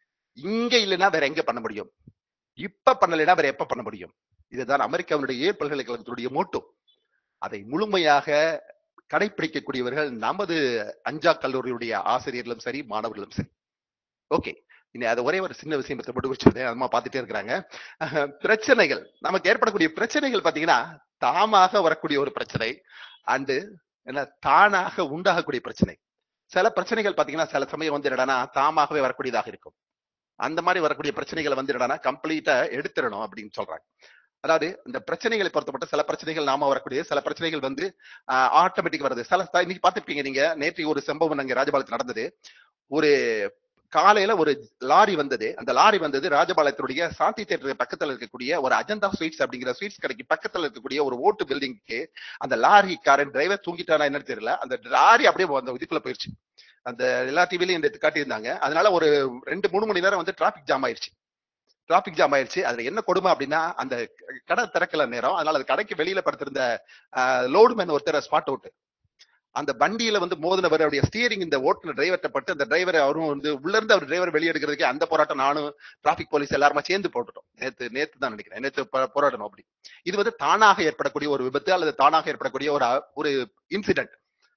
இங்க இல்லைன்னா வேற எங்க பண்ண முடியும் இப்ப பண்ணலைன்னா வேற எப்ப பண்ண முடியும் இதுதான் அமெரிக்காவினுடைய ஏல் பல்கலைக்கழகத்தினுடைய மோட்டோ அதை முழுமையாக கடைபிடிக்கக்கூடியவர்கள் நமது அஞ்சா கல்லூரியுடைய ஆசிரியர்களும் சரி மாணவர்களும் சரி ஓகே இனி அது ஒரே ஒரு சின்ன விஷயம் மட்டும் வச்சிருந்தேன் அம்மா பார்த்துட்டே இருக்கிறாங்க பிரச்சனைகள் நமக்கு ஏற்படக்கூடிய பிரச்சனைகள் பாத்தீங்கன்னா தாமாக வரக்கூடிய ஒரு பிரச்சனை அண்டு என்ன தானாக உண்டாகக்கூடிய பிரச்சனை சில பிரச்சனைகள் பாத்தீங்கன்னா சில சமயம் வந்து என்னடா தாமாகவே வரக்கூடியதாக இருக்கும் அந்த மாதிரி வரக்கூடிய பிரச்சனைகளை வந்து என்னடா கம்ப்ளீட்டா எடுத்துடணும் அப்படின்னு சொல்றாங்க அதாவது இந்த பிரச்சனைகளை பொறுத்தப்பட்ட சில பிரச்சனைகள் நாம வரக்கூடிய சில பிரச்சனைகள் வந்து ஆட்டோமேட்டிக் வருது சில இன்னைக்கு பார்த்துருப்பீங்க நீங்க நேற்று ஒரு சம்பவம் அங்க ராஜபாளையத்தில் நடந்தது ஒரு காலையில ஒரு லாரி வந்தது அந்த லாரி வந்தது ராஜபாளையத்தினுடைய சாந்தி தேட்டர் பக்கத்துல இருக்கக்கூடிய ஒரு அஜந்தா ஸ்வீட்ஸ் அப்படிங்கிற ஸ்வீட்ஸ் கடைக்கு பக்கத்துல இருக்கக்கூடிய ஒரு ஓட்டு பில்டிங்க்கு அந்த லாரிக்காரன் டிரைவர் தூங்கிட்டானா என்னன்னு தெரியல அந்த லாரி அப்படியே அந்த இதுக்குள்ள போயிருச்சு அந்த எல்லா டிவிலையும் இந்த காட்டியிருந்தாங்க அதனால ஒரு ரெண்டு மூணு மணி நேரம் வந்து டிராபிக் ஜாம் ஆயிருச்சு டிராபிக் ஜாம் ஆயிருச்சு அதுல என்ன கொடுமை அப்படின்னா அந்த கடை திறக்கல நேரம் அதனால அது கடைக்கு வெளியில படுத்திருந்த லோடு மேன் ஒருத்தர் ஸ்பாட் அவுட் அந்த வண்டியில வந்து மோதினவர் அவருடைய ஸ்டியரிங் இந்த ஓட்டுநர் டிரைவர்கிட்ட பட்டு அந்த டிரைவர் அவரும் வந்து உள்ள இருந்து அவர் டிரைவர் வெளியே எடுக்கிறதுக்கு அந்த போராட்டம் நானும் டிராபிக் போலீஸ் எல்லாருமே சேர்ந்து போட்டுட்டோம் நேத்து நேத்து தான் நினைக்கிறேன் நேத்து போராடணும் அப்படி இது வந்து தானாக ஏற்படக்கூடிய ஒரு விபத்து அல்லது தானாக ஏற்படக்கூடிய ஒரு ஒரு இன்சிடென்ட்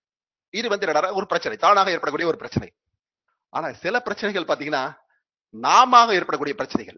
இது வந்து ஒரு பிரச்சனை தானாக ஏற்படக்கூடிய ஒரு பிரச்சனை ஆனா சில பிரச்சனைகள் பாத்தீங்கன்னா நாம ஏற்படக்கூடிய பிரச்சனைகள்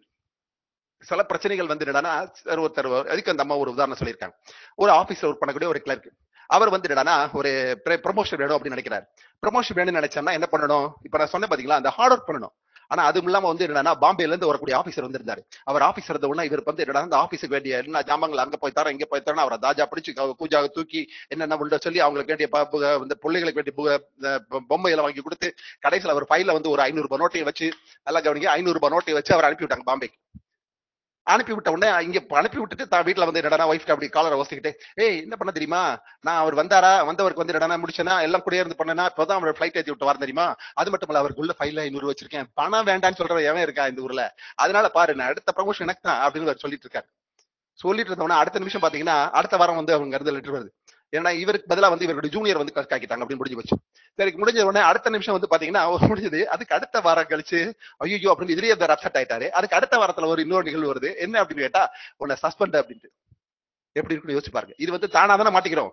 சில பிரச்சனைகள் வந்து என்னன்னா ஒருத்தர் அதுக்கு அந்த அம்மா ஒரு உதாரணம் சொல்லியிருக்காங்க ஒரு ஆபீஸ்ல ஒர்க் பண்ணக்கூடிய ஒரு கிளர்க் அவர் வந்து என்னன்னா ஒரு ப்ரமோஷன் வேணும் அப்படின்னு நினைக்கிறார் ப்ரமோஷன் வேணும்னு நினைச்சோம்னா என்ன பண்ணணும் இப்ப நான் சொன்னேன் பாத்தீங்களா அந்த ஹார்ட் ஒர்க் பண்ணணும் ஆனா அதுவும் இல்லாம வந்து என்னன்னா பாம்பேல இருந்து வரக்கூடிய ஆபீசர் வந்திருந்தாரு அவர் ஆபீசர் இருந்த உடனே இவர் வந்து என்னன்னா அந்த ஆபீஸுக்கு வேண்டிய என்ன ஜாமங்கள் அங்க போய் தரோம் இங்க போய் தரோம் அவரை தாஜா பிடிச்சு பூஜாவை தூக்கி என்னென்ன உள்ள சொல்லி அவங்களுக்கு வேண்டிய இந்த பிள்ளைகளுக்கு வேண்டிய பொம்மைகளை வாங்கி கொடுத்து கடைசியில் அவர் ஃபைல வந்து ஒரு ஐநூறு ரூபாய் நோட்டையை வச்சு நல்லா கவனிங்க ஐநூறு ரூபாய் நோட்டை வச்சு அவர் அனுப்பி விட்டாங்க பாம்பேக்கு அனுப்பி விட்ட உடனே இங்க அனுப்பி விட்டுட்டு தான் வீட்டுல வந்து என்னடா ஒய்ஃப் அப்படி காலரை வசிக்கிட்டு ஏய் என்ன பண்ண தெரியுமா நான் அவர் வந்தாரா வந்தவருக்கு வந்து என்னடா முடிச்சேனா எல்லாம் கூட இருந்து பண்ணனா இப்பதான் அவர் ஃபிளைட் ஏற்றி விட்டு வர தெரியுமா அது மட்டும் இல்ல அவருக்குள்ள ஃபைல ஐநூறு வச்சிருக்கேன் பணம் வேண்டாம்னு சொல்றவன் எவன் இருக்கா இந்த ஊர்ல அதனால பாரு நான் அடுத்த ப்ரமோஷன் எனக்கு தான் அப்படின்னு சொல்லிட்டு இருக்காரு சொல்லிட்டு இருந்தவொடனே அடுத்த நிமிஷம் பாத்தீங்கன்னா அடுத்த வாரம் வந்து அவங்க இருந்து லெட்டர் வருது ஏன்னா இவருக்கு பதிலா வந்து இவருடைய ஜூனியர் வந்து காக்கிட்டாங்க அப்படின்னு முடிஞ்சு வச்சு சரி முடிஞ்ச உடனே அடுத்த நிமிஷம் வந்து பாத்தீங்கன்னா முடிஞ்சது அதுக்கு அடுத்த வாரம் கழிச்சு ஐயோ அப்படின்னு இதுலயே அவர் அப்செட் ஆயிட்டாரு அதுக்கு அடுத்த வாரத்துல ஒரு இன்னொரு நிகழ்வு வருது என்ன அப்படின்னு கேட்டா உன்னை சஸ்பெண்ட் அப்படின்ட்டு எப்படி இருக்குன்னு யோசிச்சு பாருங்க இது வந்து தானா தானே மாட்டிக்கிறோம்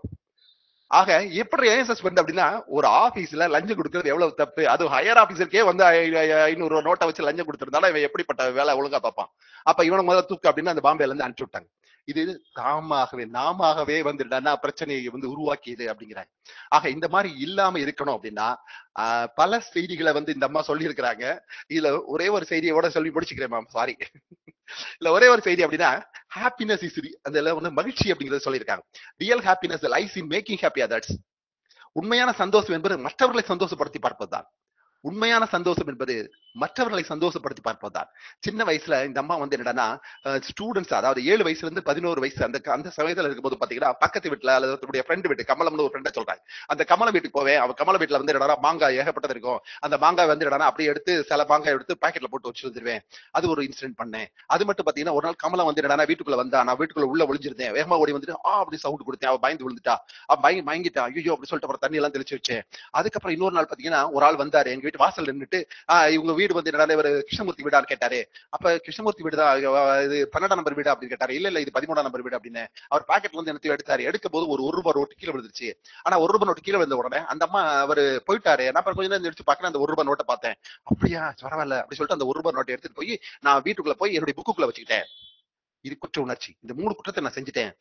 ஆக எப்படி ஏன் சஸ்பெண்ட் அப்படின்னா ஒரு ஆபீஸ்ல லஞ்சம் கொடுக்கறது எவ்வளவு தப்பு அது ஹையர் ஆபீசருக்கே வந்து ஐநூறு ரூபா நோட்டை வச்சு லஞ்சம் கொடுத்திருந்தாலும் இவன் எப்படிப்பட்ட வேலை ஒழுங்கா பார்ப்பான் அப்ப இவனை முதல்ல தூக்கு அப்படின்னு அந்த பாம்பேல இருந்து அனுப்பிச்சு விட்டாங்க இது தாமாகவே நாமவே வந்துட்டா பிரச்சனையை வந்து உருவாக்கியது அப்படிங்கிறாங்க ஆக இந்த மாதிரி இல்லாம இருக்கணும் அப்படின்னா பல செய்திகளை வந்து இந்த அம்மா சொல்லி இருக்கிறாங்க இதுல ஒரே ஒரு செய்தியோட சொல்லி முடிச்சுக்கிறேன் மேம் சாரி இல்ல ஒரே ஒரு செய்தி அப்படின்னா ஹாப்பினஸ் இஸ் அந்த வந்து மகிழ்ச்சி அப்படிங்கறத சொல்லியிருக்காங்க real happiness lies in making happy others உண்மையான சந்தோஷம் என்பது மற்றவர்களை சந்தோஷப்படுத்தி பார்ப்பதுதான் உண்மையான சந்தோஷம் என்பது மற்றவர்களை சந்தோஷப்படுத்தி பார்ப்பதுதான் சின்ன வயசுல இந்த அம்மா வந்து என்னன்னா ஸ்டூடெண்ட்ஸ் அதாவது ஏழு வயசுல இருந்து பதினோரு வயசு அந்த அந்த சமயத்துல இருக்கும்போது பாத்தீங்கன்னா பக்கத்து வீட்டுல அல்லது தன்னுடைய ஃப்ரெண்டு வீட்டு கமலம்னு ஒரு ஃப்ரெண்டை சொல்றாங்க அந்த கமல வீட்டுக்கு போவேன் அவன் கமல வீட்டுல வந்து என்னடா மாங்காய் ஏகப்பட்டது இருக்கும் அந்த மாங்காய் வந்து என்னடா அப்படியே எடுத்து சில மாங்காய் எடுத்து பாக்கெட்ல போட்டு வச்சு வந்துருவேன் அது ஒரு இன்சிடென்ட் பண்ணேன் அது மட்டும் பாத்தீங்கன்னா ஒரு நாள் கமலம் வந்து என்னடா வீட்டுக்குள்ள வந்தா நான் வீட்டுக்குள்ள உள்ள ஒளிஞ்சிருந்தேன் வேகமா ஓடி வந்துட்டு ஆ அப்படி சவுண்ட் கொடுத்தேன் அவ பயந்து விழுந்துட்டா அவ பயங்கி பயங்கிட்டா ஐயோ அப்படி சொல்லிட்டு அப்புறம் தண்ணி எல்லாம் தெளிச்சு வச்சேன் அதுக்கப்புறம் இன்னொரு நாள் பாத்தீங்கன்னா ஒரு ஆள் வந்தாரு எங்க வீட்டு வாசல் நின்னுட்டு ஆஹ் இவங்க வீடு வந்து என்னடா இவர் கிருஷ்ணமூர்த்தி வீடான்னு கேட்டாரு அப்ப கிருஷ்ணமூர்த்தி வீடு தான் இது பன்னெண்டாம் நம்பர் வீடு அப்படின்னு கேட்டாரு இல்ல இல்ல இது பதிமூணாம் நம்பர் வீடு அப்படின்னு அவர் பாக்கெட்ல வந்து என்னத்தையும் எடுத்தாரு எடுக்கும் போது ஒரு ஒரு ரூபாய் நோட்டு கீழே விழுந்துச்சு ஆனா ஒரு ரூபாய் நோட்டு கீழே விழுந்த உடனே அந்த அம்மா அவர் போயிட்டாரு நான் அப்புறம் கொஞ்ச நேரம் எடுத்து பாக்குறேன் அந்த ஒரு ரூபாய் நோட்டை பார்த்தேன் அப்படியா பரவாயில்ல அப்படி சொல்லிட்டு அந்த ஒரு ரூபாய் நோட்டை எடுத்துட்டு போய் நான் வீட்டுக்குள்ள போய் என்னுடைய புக்குக்குள்ள வச்சுக்கிட்டேன் இது குற்ற உணர்ச்சி இந்த மூணு குற்றத்தை நான் செஞ்சுட்டேன்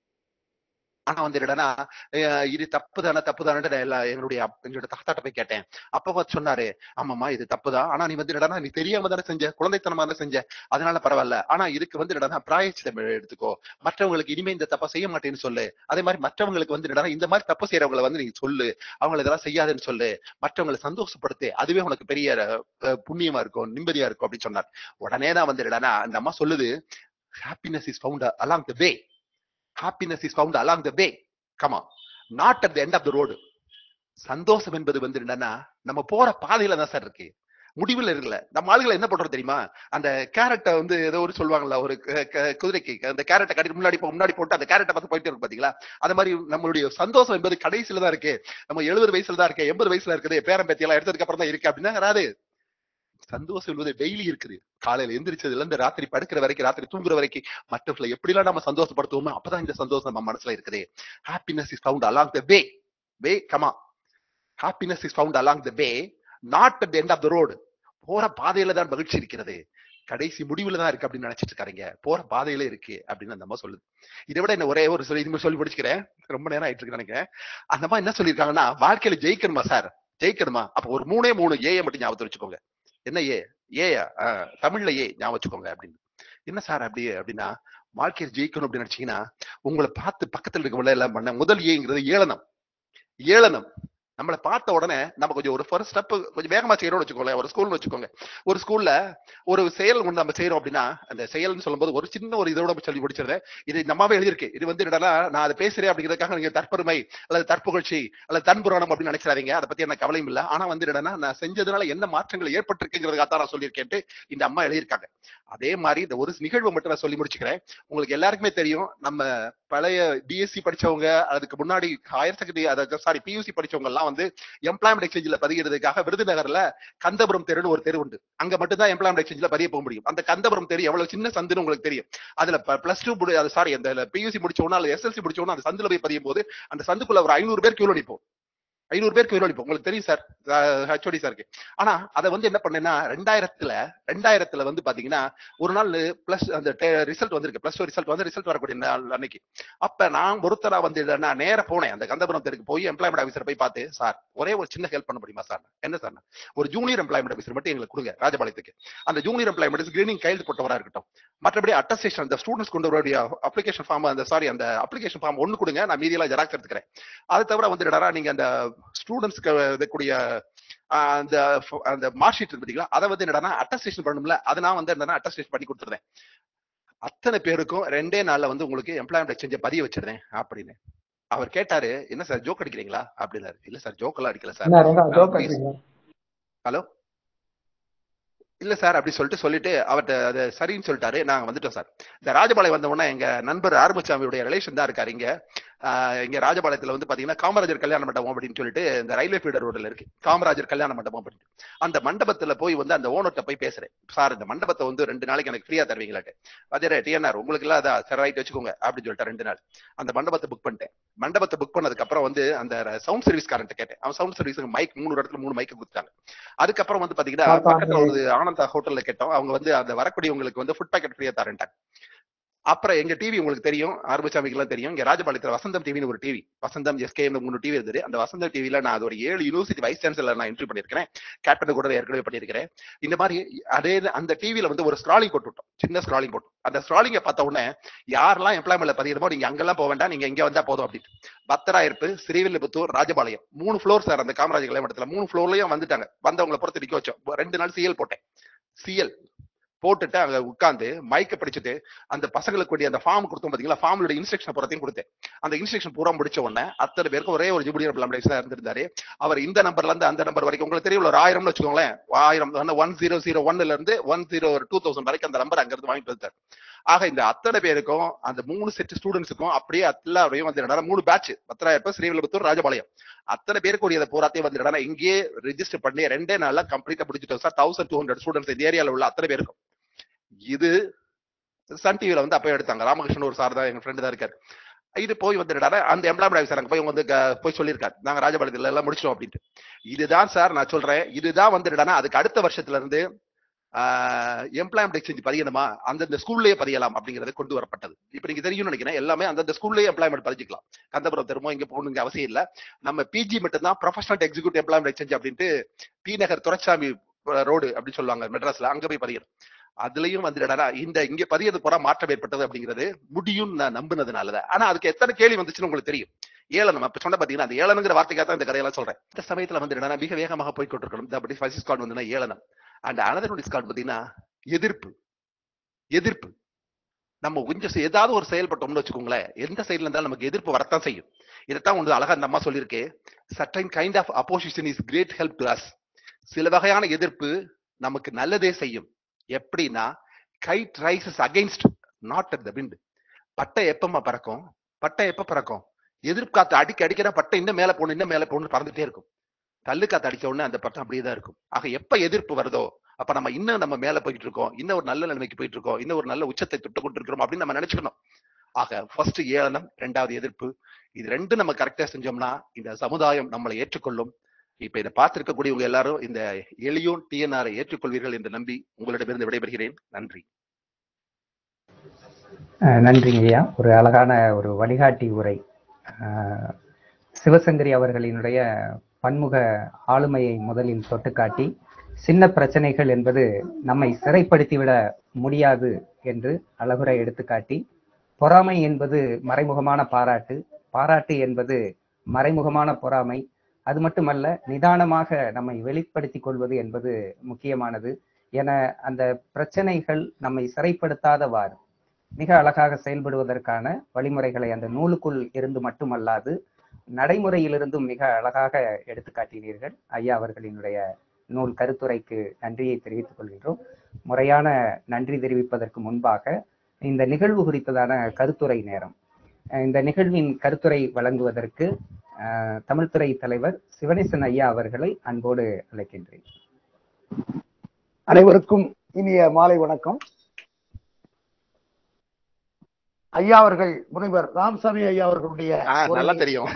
ஆனா வந்து என்னடா இது தப்பு தானே தப்பு தானே எல்லாம் என்னுடைய அப்- என்னோட தாத்தாட்ட போய் கேட்டேன் அப்ப வந்து சொன்னாரு ஆமாமா இது தப்புதான் ஆனா நீ வந்து என்னடா நீ தெரியாம தானே செஞ்ச குழந்தைத்தனமா தானே செஞ்ச அதனால பரவாயில்ல ஆனா இதுக்கு வந்து என்னடா பிராயச்சிதம் எடுத்துக்கோ மற்றவங்களுக்கு இனிமே இந்த தப்பை செய்ய மாட்டேன்னு சொல்லு அதே மாதிரி மற்றவங்களுக்கு வந்து என்னடா இந்த மாதிரி தப்பு செய்யறவங்களை வந்து நீ சொல்லு அவங்களை இதெல்லாம் செய்யாதுன்னு சொல்லு மற்றவங்களை சந்தோஷப்படுத்து அதுவே உனக்கு பெரிய அஹ், புண்ணியமா இருக்கும் நிம்மதியா இருக்கும் அப்படின்னு சொன்னார் உடனே தான் வந்து என்னடா அந்த அம்மா சொல்லுது happiness is found along the way happiness is found along the way comma not at the end of the road சந்தோஷம் என்பது வந்து என்னன்னா நம்ம போற பாதையில தான் சார் இருக்கு முடிவுல இருக்குல்ல நம்ம ஆளுகளை என்ன பண்றோம் தெரியுமா அந்த கேரட்டை வந்து ஏதோ ஒரு சொல்லுவாங்கல்ல ஒரு க- க- குதிரைக்கு அந்த கேரட்டை கட்டி முன்னாடி போ- முன்னாடி போட்டு அந்த கேரட்டை பார்த்து போயிட்டே இருக்கும் பாத்தீங்களா அது மாதிரி நம்மளுடைய சந்தோஷம் என்பது கடைசியில தான் இருக்கு நம்ம எழுபது வயசுல தான் இருக்கு எண்பது வயசுல இருக்குது பேரம் பேத்தி எல்லாம் எடுத்ததுக்கு அப்புறம் தான் இருக்கு அப்படின்னா வராது சந்தோஷம் என்பது டெய்லி இருக்குது காலையில எந்திரிச்சதுல இருந்து ராத்திரி படுக்கிற வரைக்கும் ராத்திரி தூங்குற வரைக்கும் மற்றவர்களை எப்படிலாம் நம்ம சந்தோஷப்படுத்துவோமோ அப்பதான் இந்த சந்தோஷம் நம்ம மனசுல இருக்குது happiness is found along the way way comma happiness is found along the way not at end of the road போற பாதையில தான் மகிழ்ச்சி இருக்கிறது கடைசி முடிவுல தான் இருக்கு அப்படின்னு நினைச்சிட்டு இருக்காருங்க போற பாதையில இருக்கு அப்படின்னு அந்த அம்மா சொல்லுது இதை விட என்ன ஒரே ஒரு சொல்லி இது சொல்லி முடிச்சுக்கிறேன் ரொம்ப நேரம் ஆயிட்டு இருக்கு நினைக்கிறேன் அந்த அம்மா என்ன சொல்லியிருக்காங்கன்னா வாழ்க்கையில ஜெயிக்கணுமா சார் ஜெயிக்கணுமா அப்ப ஒரு மூணே மூணு ஏய மட்டும் ஞாபகத்துல வச்சுக்கோங்க என்ன ஏ ஏயா ஆஹ், தமிழ்ல ஏ ஞாபகம் வச்சுக்கோங்க அப்படின்னு என்ன சார் அப்படி அப்படின்னா வாழ்க்கையில் ஜெயிக்கணும் அப்படின்னு நினைச்சீங்கன்னா உங்களை பார்த்து பக்கத்துல இருக்கவங்கள எல்லாம் பண்ண முதல் ஏங்கிறது ஏளனம் ஏளனம் நம்மளை பார்த்த உடனே நம்ம கொஞ்சம் ஒரு ஃபர்ஸ்ட் ஸ்டெப் கொஞ்சம் வேகமா செய்யறோம்னு வச்சுக்கோங்களேன் ஒரு ஸ்கூல்னு வச்சுக்கோங்க ஒரு ஸ்கூல்ல ஒரு செயல் ஒன்று நம்ம செய்யறோம் அப்படின்னா அந்த செயல்னு சொல்லும்போது ஒரு சின்ன ஒரு இதோட சொல்லி முடிச்சிருந்தேன் இது நம்மாவே எழுதியிருக்கு இது வந்து என்னடா நான் அதை பேசுறேன் அப்படிங்கிறதுக்காக நீங்க தற்பெருமை அல்லது தற்புகழ்ச்சி அல்லது தன்புராணம் அப்படின்னு நினைச்சிடாதீங்க அதை பத்தி என்ன கவலையும் இல்ல ஆனா வந்து என்னன்னா நான் செஞ்சதுனால என்ன மாற்றங்கள் ஏற்பட்டிருக்குங்கிறதுக்காக தான் நான் சொல்லியிருக்கேன்ட்டு இந்த அம்மா எழுதியிருக்காங்க அதே மாதிரி இந்த ஒரு நிகழ்வு மட்டும் நான் சொல்லி முடிச்சுக்கிறேன் உங்களுக்கு எல்லாருக்குமே தெரியும் நம்ம பழைய பிஎஸ்சி படிச்சவங்க அதுக்கு முன்னாடி ஹையர் செகண்டரி அதாவது சாரி பியூசி படிச்சவங்க எல்லாம் வந்து எம்ப்ளாய்மெண்ட் எக்ஸ்சேஞ்சில் பதிகிறதுக்காக விருதுநகர்ல கந்தபுரம் தெருன்னு ஒரு தெரு உண்டு அங்க மட்டும் தான் எம்ப்ளாய்மெண்ட் எக்ஸ்சேஞ்சில் பதிய போக முடியும் அந்த கந்தபுரம் தெரு எவ்வளவு சின்ன சந்துன்னு உங்களுக்கு தெரியும் அதுல பிளஸ் டூ சாரி அந்த பியூசி முடிச்சவனா அல்லது எஸ்எல்சி முடிச்சவனா அந்த சந்துல போய் பதியும் போது அந்த சந்துக்குள்ள ஒரு ஐநூறு பேர் கியூல நிற்போம் ஐநூறு பேர் கியூல நிற்போம் உங்களுக்கு தெரியும் சார் ஹெச்ஓடி சாருக்கு ஆனா அதை வந்து என்ன பண்ணேன்னா ரெண்டாயிரத்துல ரெண்டாயிரத்துல வந்து பாத்தீங்கன்னா ஒரு நாள் பிளஸ் அந்த ரிசல்ட் வந்திருக்கு பிளஸ் டூ ரிசல்ட் வந்து ரிசல்ட் வரக்கூடிய நாள் அன்னைக்கு அப்ப நான் ஒருத்தரா வந்து நான் நேர போனேன் அந்த கந்தபுரம் தெருக்கு போய் எம்ப்ளாய்மெண்ட் ஆஃபீஸர் போய் பார்த்து சார் ஒரே ஒரு சின்ன ஹெல்ப் பண்ண முடியுமா சார் என்ன சார் ஒரு ஜூனியர் எம்ப்ளாய்மெண்ட் ஆஃபீஸர் மட்டும் எங்களுக்கு கொடுங்க ராஜபாளையத்துக்கு அந்த ஜூனியர் எம்ப்ளாய்மெண்ட் கிரீனிங் கையெழுத்து போட்டவரா இருக்கட்டும் மற்றபடி அட்டஸ்டேஷன் அந்த ஸ்டூடெண்ட்ஸ் கொண்டு வரக்கூடிய அப்ளிகேஷன் ஃபார்ம் அந்த சாரி அந்த அப்ளிகேஷன் ஃபார்ம் ஒன்னு கொடுங்க நான் மீதியெல்லாம் ஜெராக்ஸ் எடுத்துக்கிறேன் அது தவிர வந்து என்னடா நீங்க அந்த ஸ்டூடெண்ட்ஸ்க்கு இருக்கக்கூடிய ஆஹ் அந்த ஃப- அந்த மார்க் ஷீட் இருக்கு பாத்தீங்களா அதை வந்து என்னடா அட்டஸ்டேஷன் பண்ணணும்ல அதை நான் வந்து என்னன்னா அட்டஸ்டேஷன் பண்ணி கொடுத்துருந்தேன் அத்தனை பேருக்கும் ரெண்டே நாள்ல வந்து உங்களுக்கு எம்ப்ளாய்மெண்ட் எக்ஸ்சேஞ்ச பதிய வச்சிருந்தேன் அப்படின்னு அவர் கேட்டாரு என்ன சார் ஜோக் அடிக்கிறீங்களா அப்படின்னாரு இல்ல சார் ஜோக் எல்லாம் அடிக்கல சார் என்ன ரெண்டா நான் ஜோக் பேச- அடிக்கிறீங்க ஹலோ இல்ல சார் அப்படி சொல்லிட்டு சொல்லிட்டு அவர்ட்ட அது சரின்னு சொல்லிட்டாரு நாங்க வந்துட்டோம் சார் இந்த ராஜபாளையம் வந்த உடனே எங்க நண்பர் ஆறுமுச்சாமியுடைய ரிலேஷன் தான் இருக்காரு இங்க ஆஹ் இங்க ராஜபாளையத்துல வந்து பாத்தீங்கன்னா காமராஜர் கல்யாண மண்டபம் அப்படின்னு சொல்லிட்டு இந்த ரயில்வே ஃபீடர் ரோட்ல இருக்கு காமராஜர் கல்யாண மண்டபம் அப்படின்னு அந்த மண்டபத்துல போய் வந்து அந்த ஓனர்ட்ட போய் பேசுறேன் சார் இந்த மண்டபத்தை வந்து ரெண்டு நாளைக்கு எனக்கு ஃப்ரீயா தருவீங்களாட்டு அதே டிஎன்ஆர் உங்களுக்கு எல்லாம் அதான் சரி ரைட் வச்சுக்கோங்க அப்படின்னு சொல்லிட்டு ரெண்டு நாள் அந்த மண்டபத்தை புக் பண்ணிட்டேன் மண்டபத்தை புக் பண்ணதுக்கு அப்புறம் வந்து அந்த சவுண்ட் சர்வீஸ் காரன்ட்ட கேட்டேன் அவன் சவுண்ட் சர்வீஸுக்கு மைக் மூணு இடத்துல மூணு மைக் கொடுத்தாங்க அதுக்கப்புறம் வந்து பாத்தீங்கன்னா பாப்பா, பக்கத்துல ஒரு ஆனந்தா ஹோட்டல்ல கேட்டோம் அவங்க வந்து அந்த வரக்கூடியவங்களுக்கு வந்து ஃபுட் பேக்கெட் ஃப்ரீயா தரேன்ட்டாங்க அப்புறம் எங்க டிவி உங்களுக்கு தெரியும் ஆர்பசாமிக்கு எல்லாம் தெரியும் இங்க ராஜபாளையத்துல வசந்தம் டிவின்னு ஒரு TV Vasantham S K TV இருந்தது அந்த வசந்தம் டிவில நான் அது ஒரு ஏழு யூனிவர்சிட்டி வைஸ் சான்சலர் நான் என்ட்ரி பண்ணிருக்கிறேன் கேப்டன் கூட ஏற்கனவே பண்ணிருக்கிறேன் இந்த மாதிரி அதே அந்த டிவில வந்து ஒரு ஸ்க்ராலிங் போட்டு விட்டோம் சின்ன ஸ்க்ராலிங் போட்டோம் அந்த ஸ்க்ராலிங்க பார்த்த உடனே யாரெல்லாம் எம்ப்ளாய்மெண்ட்ல பதிகிறமோ நீங்க அங்கெல்லாம் போக வேண்டாம் நீங்க இங்க வந்தா போதும் அப்படின்னு பத்தராயிருப்பு ஸ்ரீவில்லிபுத்தூர் ராஜபாளையம் மூணு ஃப்ளோர் சார் அந்த காமராஜ் கல்யாணத்துல மூணு ஃப்ளோர்லயும் வந்துட்டாங்க வந்தவங்களை பொறுத்து நிக்க வச்சோம் ரெண்டு நாள் சிஎல் போட்டேன் சிஎல் போட்டுட்டு அங்க உட்கார்ந்து மைக்க படிச்சுட்டு அந்த பசங்களுக்கு வேண்டிய அந்த ஃபார்ம் கொடுத்தோம் பாத்தீங்களா ஃபார்மோட இன்ஸ்ட்ரக்ஷன் புறத்தையும் கொடுத்தேன் அந்த இன்ஸ்ட்ரக்ஷன் பூரா முடிச்ச உடனே அத்தனை பேருக்கு ஒரே ஒரு ஜூபிலியர் பிளாம்டேஸ் தான் இருந்திருந்தாரு அவர் இந்த நம்பர்ல இருந்து அந்த நம்பர் வரைக்கும் உங்களுக்கு தெரியும் ஒரு ஆயிரம்னு வச்சுக்கோங்களேன் ஆயிரம் ஒன் ஜீரோ ஜீரோ ஒன்ல இருந்து ஒன் ஜீரோ டூ தௌசண்ட் வரைக்கும் அந்த நம்பர் அங்க இருந்து வாங்கிட்டு வந்தார் ஆக இந்த அத்தனை பேருக்கும் அந்த மூணு செட் ஸ்டூடெண்ட்ஸுக்கும் அப்படியே எல்லாரையும் வந்து என்னடா மூணு பேட்ச் பத்திராயிரம் ஸ்ரீவில்லிபுத்தூர் ராஜபாளையம் அத்தனை பேருக்கு உரிய போராத்தையும் வந்து என்னடா இங்கேயே ரெஜிஸ்டர் பண்ணி ரெண்டே நாள்ல கம்ப்ளீட்டா முடிச்சுட்டோம் sir thousand two hundred students இந்த ஏரியால உள்ள அத்தனை பேருக்கும் இது சன் டிவில வந்து அப்போ எடுத்தாங்க ராமகிருஷ்ணன் ஒரு சார் தான் எங்க ஃப்ரெண்டு தான் இருக்காரு இது போய் வந்து என்னடா அந்த எம்ப்ளாய்மெண்ட் ஆஃபீஸர் அங்க போய் இவங்க வந்து க- போய் சொல்லியிருக்காரு நாங்க ராஜபாளையத்துல எல்லாம் முடிச்சிட்டோம் அப்படின்ட்டு இதுதான் சார் நான் சொல்றேன் இதுதான் வந்து என்னடா அதுக்கு அடுத்த வருஷத்துல இருந்து எம்ப்ளாய்மெண்ட் எக்ஸ்சேஞ்ச் பதியணுமா அந்தந்த ஸ்கூல்லயே பதியலாம் அப்படிங்கறது கொண்டு வரப்பட்டது இப்ப நீங்க தெரியும்னு நினைக்கிறேன் எல்லாமே அந்தந்த ஸ்கூல்லயே எம்ப்ளாய்மெண்ட் பதிஞ்சிக்கலாம் கந்தபுரம் திரும்ப இங்க போகணுங்க அவசியம் இல்ல நம்ம பிஜி மட்டும் தான் ப்ரொஃபஷனல் எக்ஸிக்யூட்டிவ் எம்ப்ளாய்மெண்ட் எக்ஸ்சேஞ்ச் அப்படின்ட்டு டி நகர் துரைசாமி ரோடு அப்படின்னு சொல்லுவாங்க மெட்ராஸ்ல அங்க போய் பதியணும் அதுலயும் வந்து என்னடா இந்த இங்க பதியது போற மாற்றம் ஏற்பட்டது அப்படிங்கிறது முடியும் நான் நம்பினதுனாலதான் ஆனா அதுக்கு எத்தனை கேள்வி வந்துச்சுன்னு உங்களுக்கு தெரியும் ஏளனம் அப்ப சொன்ன பாத்தீங்கன்னா அந்த ஏளனங்கிற வார்த்தைக்காக தான் இந்த கதையெல்லாம் சொல்றேன் இந்த சமயத்துல வந்து என்னன்னா மிக வேகமாக போய் கொண்டிருக்கணும் இந்த ஃபர்ஸ்ட் கார்டு வந்து ஏளனம் அண்ட் அனதர் டிஸ்கார்ட் பாத்தீங்கன்னா எதிர்ப்பு எதிர்ப்பு நம்ம கொஞ்சம் செ- ஏதாவது ஒரு செயல்பட்டோம்னு வச்சுக்கோங்களேன் எந்த சைடுல இருந்தாலும் நமக்கு எதிர்ப்பு வரத்தான் செய்யும் இதைத்தான் ஒன்று அழகா அந்த அம்மா சொல்லியிருக்கே certain kind of opposition is great help to us சில வகையான எதிர்ப்பு நமக்கு நல்லதே செய்யும் எப்படின்னா kite rises against not at the wind பட்டை எப்பமா பறக்கும் பட்டை எப்ப பறக்கும் எதிர்காத்து அடிக்க அடிக்கிற பட்டை இன்னும் மேல போகணும் இன்னும் மேல போகணும் பறந்துட்டே இருக்கும் கல்லு காத்து அடிச்ச உடனே அந்த பட்டம் அப்படியே தான் இருக்கும் ஆக எப்ப எதிர்ப்பு வருதோ அப்ப நம்ம இன்னும் நம்ம மேல போயிட்டு இருக்கோம் இன்னும் ஒரு நல்ல நிலைமைக்கு போயிட்டு இருக்கோம் இன்னும் ஒரு நல்ல உச்சத்தை தொட்டு கொண்டு இருக்கிறோம் அப்படின்னு நம்ம நினைச்சுக்கணும் ஆக ஃபர்ஸ்ட் ஏளனம் ரெண்டாவது எதிர்ப்பு இது ரெண்டும் நம்ம கரெக்டா செஞ்சோம்னா இந்த சமுதாயம் நம்மளை ஏற்றுக்கொள்ளும் இப்ப இதை பார்த்திருக்கக்கூடியவங்க எல்லாரும் இந்த எளியோன் டிஎன்ஆரை ஏற்றுக்கொள்வீர்கள் என்று நம்பி உங்களிடமிருந்து விடைபெறுகிறேன் நன்றி அஹ் நன்றிங்க ஐயா ஒரு அழகான ஒரு வழிகாட்டி உரை அஹ் சிவசங்கரி அவர்களினுடைய பன்முக ஆளுமையை முதலில் தொட்டுக்காட்டி சின்ன பிரச்சனைகள் என்பது நம்மை சிறைப்படுத்திவிட முடியாது என்று அழகுரை எடுத்துக்காட்டி பொறாமை என்பது மறைமுகமான பாராட்டு பாராட்டு என்பது மறைமுகமான பொறாமை அது மட்டுமல்ல நிதானமாக நம்மை வெளிப்படுத்திக் கொள்வது என்பது முக்கியமானது என அந்த பிரச்சனைகள் நம்மை சிறைப்படுத்தாதவாறு மிக அழகாக செயல்படுவதற்கான வழிமுறைகளை அந்த நூலுக்குள் இருந்து மட்டுமல்லாது நடைமுறையிலிருந்தும் மிக அழகாக எடுத்து காட்டினீர்கள் ஐயா அவர்களினுடைய நூல் கருத்துரைக்கு நன்றியை தெரிவித்துக் கொள்கின்றோம் முறையான நன்றி தெரிவிப்பதற்கு முன்பாக இந்த நிகழ்வு குறித்ததான கருத்துரை நேரம் அஹ் இந்த நிகழ்வின் கருத்துரை வழங்குவதற்கு அஹ், தமிழ்துறை தலைவர் சிவனேசன் ஐயா அவர்களை அன்போடு அழைக்கின்றேன் அனைவருக்கும் இனிய மாலை வணக்கம் ஐயா அவர்கள் முனைவர் ராமசாமி ஐயா அவர்களுடைய ஆஹ் நல்லா உரையை- தெரியும்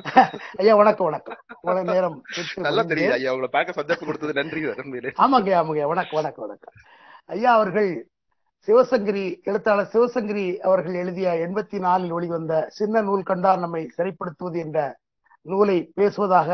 ஐயா வணக்கம் வணக்கம் இவ்வளவு நேரம் விட்டு நல்லா முடிந்தேன். தெரியும் ஐயா உங்களை பார்க்க சந்தர்ப்பம் கொடுத்தது நன்றி உண்மையிலே ஆமாங்க ஆமாங்க வணக்கம் வணக்கம் வணக்கம் ஐயா அவர்கள் சிவசங்கரி எழுத்தாளர் சிவசங்கரி அவர்கள் எழுதிய எண்பத்தி நாலில் வெளிவந்த சின்ன நூல் கண்டார் நம்மை சிறைப்படுத்துவது என்ற நூலை பேசுவதாக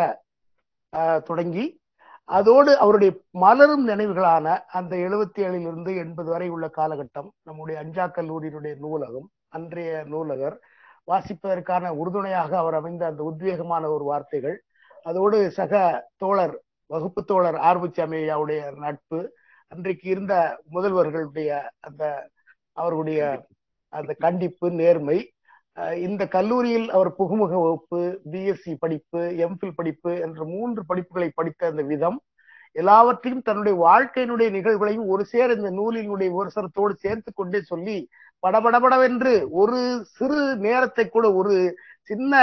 ஆஹ், தொடங்கி அதோடு அவருடைய மலரும் நினைவுகளான அந்த எழுபத்தி ஏழிலிருந்து எண்பது வரை உள்ள காலகட்டம் நம்முடைய அஞ்சா கல்லூரியினுடைய நூலகம் அன்றைய நூலகர் வாசிப்பதற்கான உறுதுணையாக அவர் அமைந்த அந்த உத்வேகமான ஒரு வார்த்தைகள் அதோடு சக தோழர் வகுப்பு தோழர் ஆர்வச்சாமி ஐயாவுடைய நட்பு அன்றைக்கு இருந்த முதல்வர்களுடைய அந்த அவர்களுடைய அந்த கண்டிப்பு நேர்மை அஹ் இந்த கல்லூரியில் அவர் புகுமுக வகுப்பு பிஎஸ்சி படிப்பு எம்ஃபில் படிப்பு என்ற மூன்று படிப்புகளை படித்த அந்த விதம் எல்லாவற்றையும் தன்னுடைய வாழ்க்கையினுடைய நிகழ்வுகளையும் ஒரு சேர இந்த நூலினுடைய விமர்சனத்தோடு சேர்த்து கொண்டே சொல்லி படபடபடவென்று ஒரு சிறு நேரத்தை கூட ஒரு சின்ன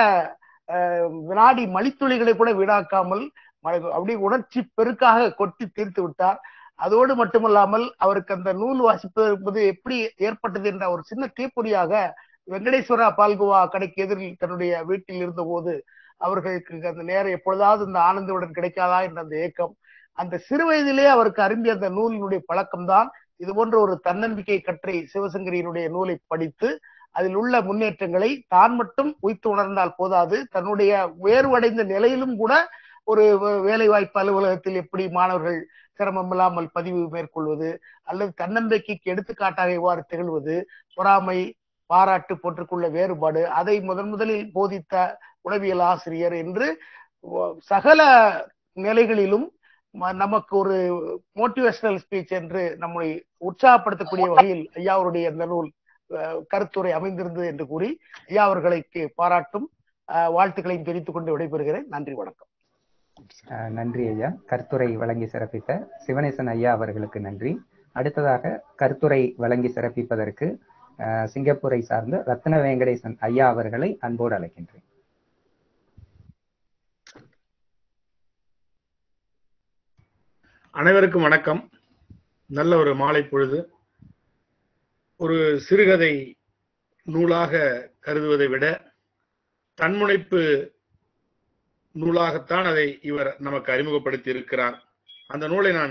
அஹ், வினாடி மணித்துளிகளை கூட வீணாக்காமல் ம- அப்படியே உணர்ச்சி பெருக்காக கொட்டி தீர்த்து விட்டார் அதோடு மட்டுமல்லாமல் அவருக்கு அந்த நூல் வாசிப்பது என்பது எப்படி ஏற்பட்டது என்ற ஒரு சின்ன தீப்பொறியாக வெங்கடேஸ்வரா பால்குவா கடைக்கு எதிரில் தன்னுடைய வீட்டில் இருந்த போது அவர்களுக்கு அந்த நேரம் எப்பொழுதாவது இந்த ஆனந்தவுடன் கிடைக்காதா என்ற அந்த ஏக்கம் அந்த சிறு வயதிலே அவருக்கு அரும்பிய அந்த நூலினுடைய பழக்கம்தான் இது போன்ற ஒரு தன்னம்பிக்கை கற்றை சிவசங்கரியினுடைய நூலை படித்து அதில் உள்ள முன்னேற்றங்களை தான் மட்டும் உய்த்து உணர்ந்தால் போதாது தன்னுடைய வேறுவடைந்த நிலையிலும் கூட ஒரு வே- வேலை வாய்ப்பு அலுவலகத்தில் எப்படி மாணவர்கள் சிரமம் இல்லாமல் பதிவு மேற்கொள்வது அல்லது தன்னம்பிக்கைக்கு எடுத்துக்காட்டாக எவ்வாறு திகழ்வது பொறாமை பாராட்டு போற்றுக்குள்ள வேறுபாடு அதை முதன் முதலில் போதித்த உளவியல் ஆசிரியர் என்று ஒ- சகல நிலைகளிலும் ம- நமக்கு ஒரு மோட்டிவேஷனல் ஸ்பீச் என்று நம்மை உற்சாகப்படுத்தக்கூடிய வகையில் ஐயா அவருடைய அந்த நூல் அஹ், கருத்துரை அமைந்திருந்தது என்று கூறி ஐயா அவர்களுக்கு பாராட்டும் அஹ், வாழ்த்துக்களையும் தெரிவித்துக் கொண்டு விடைபெறுகிறேன் நன்றி வணக்கம் அஹ் நன்றி ஐயா கருத்துரை வழங்கி சிறப்பித்த சிவனேசன் ஐயா அவர்களுக்கு நன்றி அடுத்ததாக கருத்துரை வழங்கி சிறப்பிப்பதற்கு அஹ், சிங்கப்பூரை சார்ந்த ரத்ன வெங்கடேசன் ஐயா அவர்களை அன்போடு அழைக்கின்றேன் அனைவருக்கும் வணக்கம் நல்ல ஒரு மாலை பொழுது ஒரு சிறுகதை நூலாக கருதுவதை விட தன்முனைப்பு நூலாகத்தான் அதை இவர் நமக்கு அறிமுகப்படுத்தி இருக்கிறார் அந்த நூலை நான்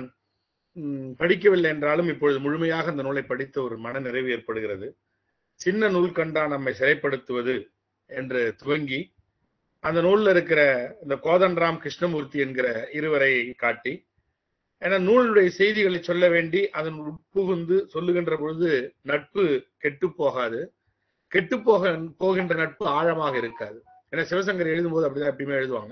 ம், படிக்கவில்லை என்றாலும் இப்பொழுது முழுமையாக அந்த நூலை படித்த ஒரு மன நிறைவு ஏற்படுகிறது சின்ன நூல் கண்டா நம்மை சிறைப்படுத்துவது என்று துவங்கி அந்த நூல்ல இருக்கிற இந்த கோதண்டராம் கிருஷ்ணமூர்த்தி என்கிற இருவரை காட்டி ஏன்னா நூலுடைய செய்திகளை சொல்ல வேண்டி அதன் உட்புகுந்து சொல்லுகின்ற பொழுது நட்பு கெட்டு போகாது கெட்டு போக போகின்ற நட்பு ஆழமாக இருக்காது ஏன்னா சிவசங்கர் எழுதும்போது அப்படிதான் எப்பயுமே எழுதுவாங்க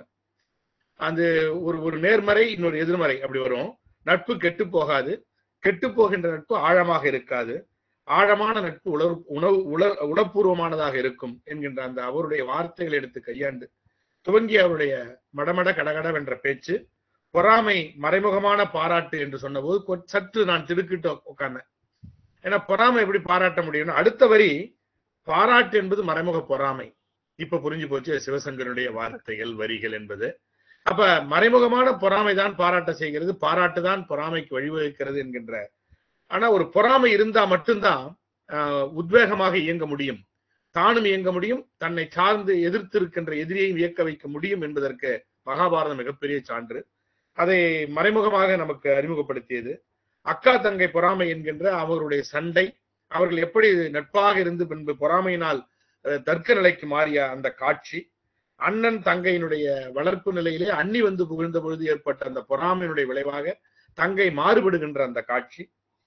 அந்த ஒரு ஒரு நேர்மறை இன்னொரு எதிர்மறை அப்படி வரும் நட்பு கெட்டு போகாது கெட்டு போகின்ற நட்பு ஆழமாக இருக்காது ஆழமான நட்பு உணர்வு உணவு உல உளப்பூர்வமானதாக இருக்கும் என்கின்ற அந்த அவருடைய வார்த்தைகளை எடுத்து கையாண்டு துவங்கி அவருடைய மடமட கடகடவென்ற பேச்சு பொறாமை மறைமுகமான பாராட்டு என்று சொன்னபோது கொ- சற்று நான் திடுக்கிட்டு உட்கார்ந்தேன் ஏன்னா பொறாமை எப்படி பாராட்ட முடியும்னா அடுத்த வரி பாராட்டு என்பது மறைமுக பொறாமை இப்ப புரிஞ்சு போச்சு சிவசங்கருடைய வார்த்தைகள் வரிகள் என்பது அப்ப மறைமுகமான பொறாமை தான் பாராட்ட செய்கிறது பாராட்டு தான் பொறாமைக்கு வழிவகுக்கிறது என்கின்ற ஆனா ஒரு பொறாமை இருந்தா மட்டும்தான் ஆஹ், உத்வேகமாக இயங்க முடியும் தானும் இயங்க முடியும் தன்னை சார்ந்து எதிர்த்திருக்கின்ற எதிரியையும் இயக்க வைக்க முடியும் என்பதற்கு மகாபாரதம் மிகப்பெரிய சான்று அதை மறைமுகமாக நமக்கு அறிமுகப்படுத்தியது அக்கா தங்கை பொறாமை என்கின்ற அவருடைய சண்டை அவர்கள் எப்படி நட்பாக இருந்து பின்பு பொறாமையினால் அஹ், தர்க்க நிலைக்கு மாறிய அந்த காட்சி அண்ணன் தங்கையினுடைய வளர்ப்பு நிலையிலே அன்னி வந்து புகழ்ந்த பொழுது ஏற்பட்ட அந்த பொறாமையினுடைய விளைவாக தங்கை மாறுபடுகின்ற அந்த காட்சி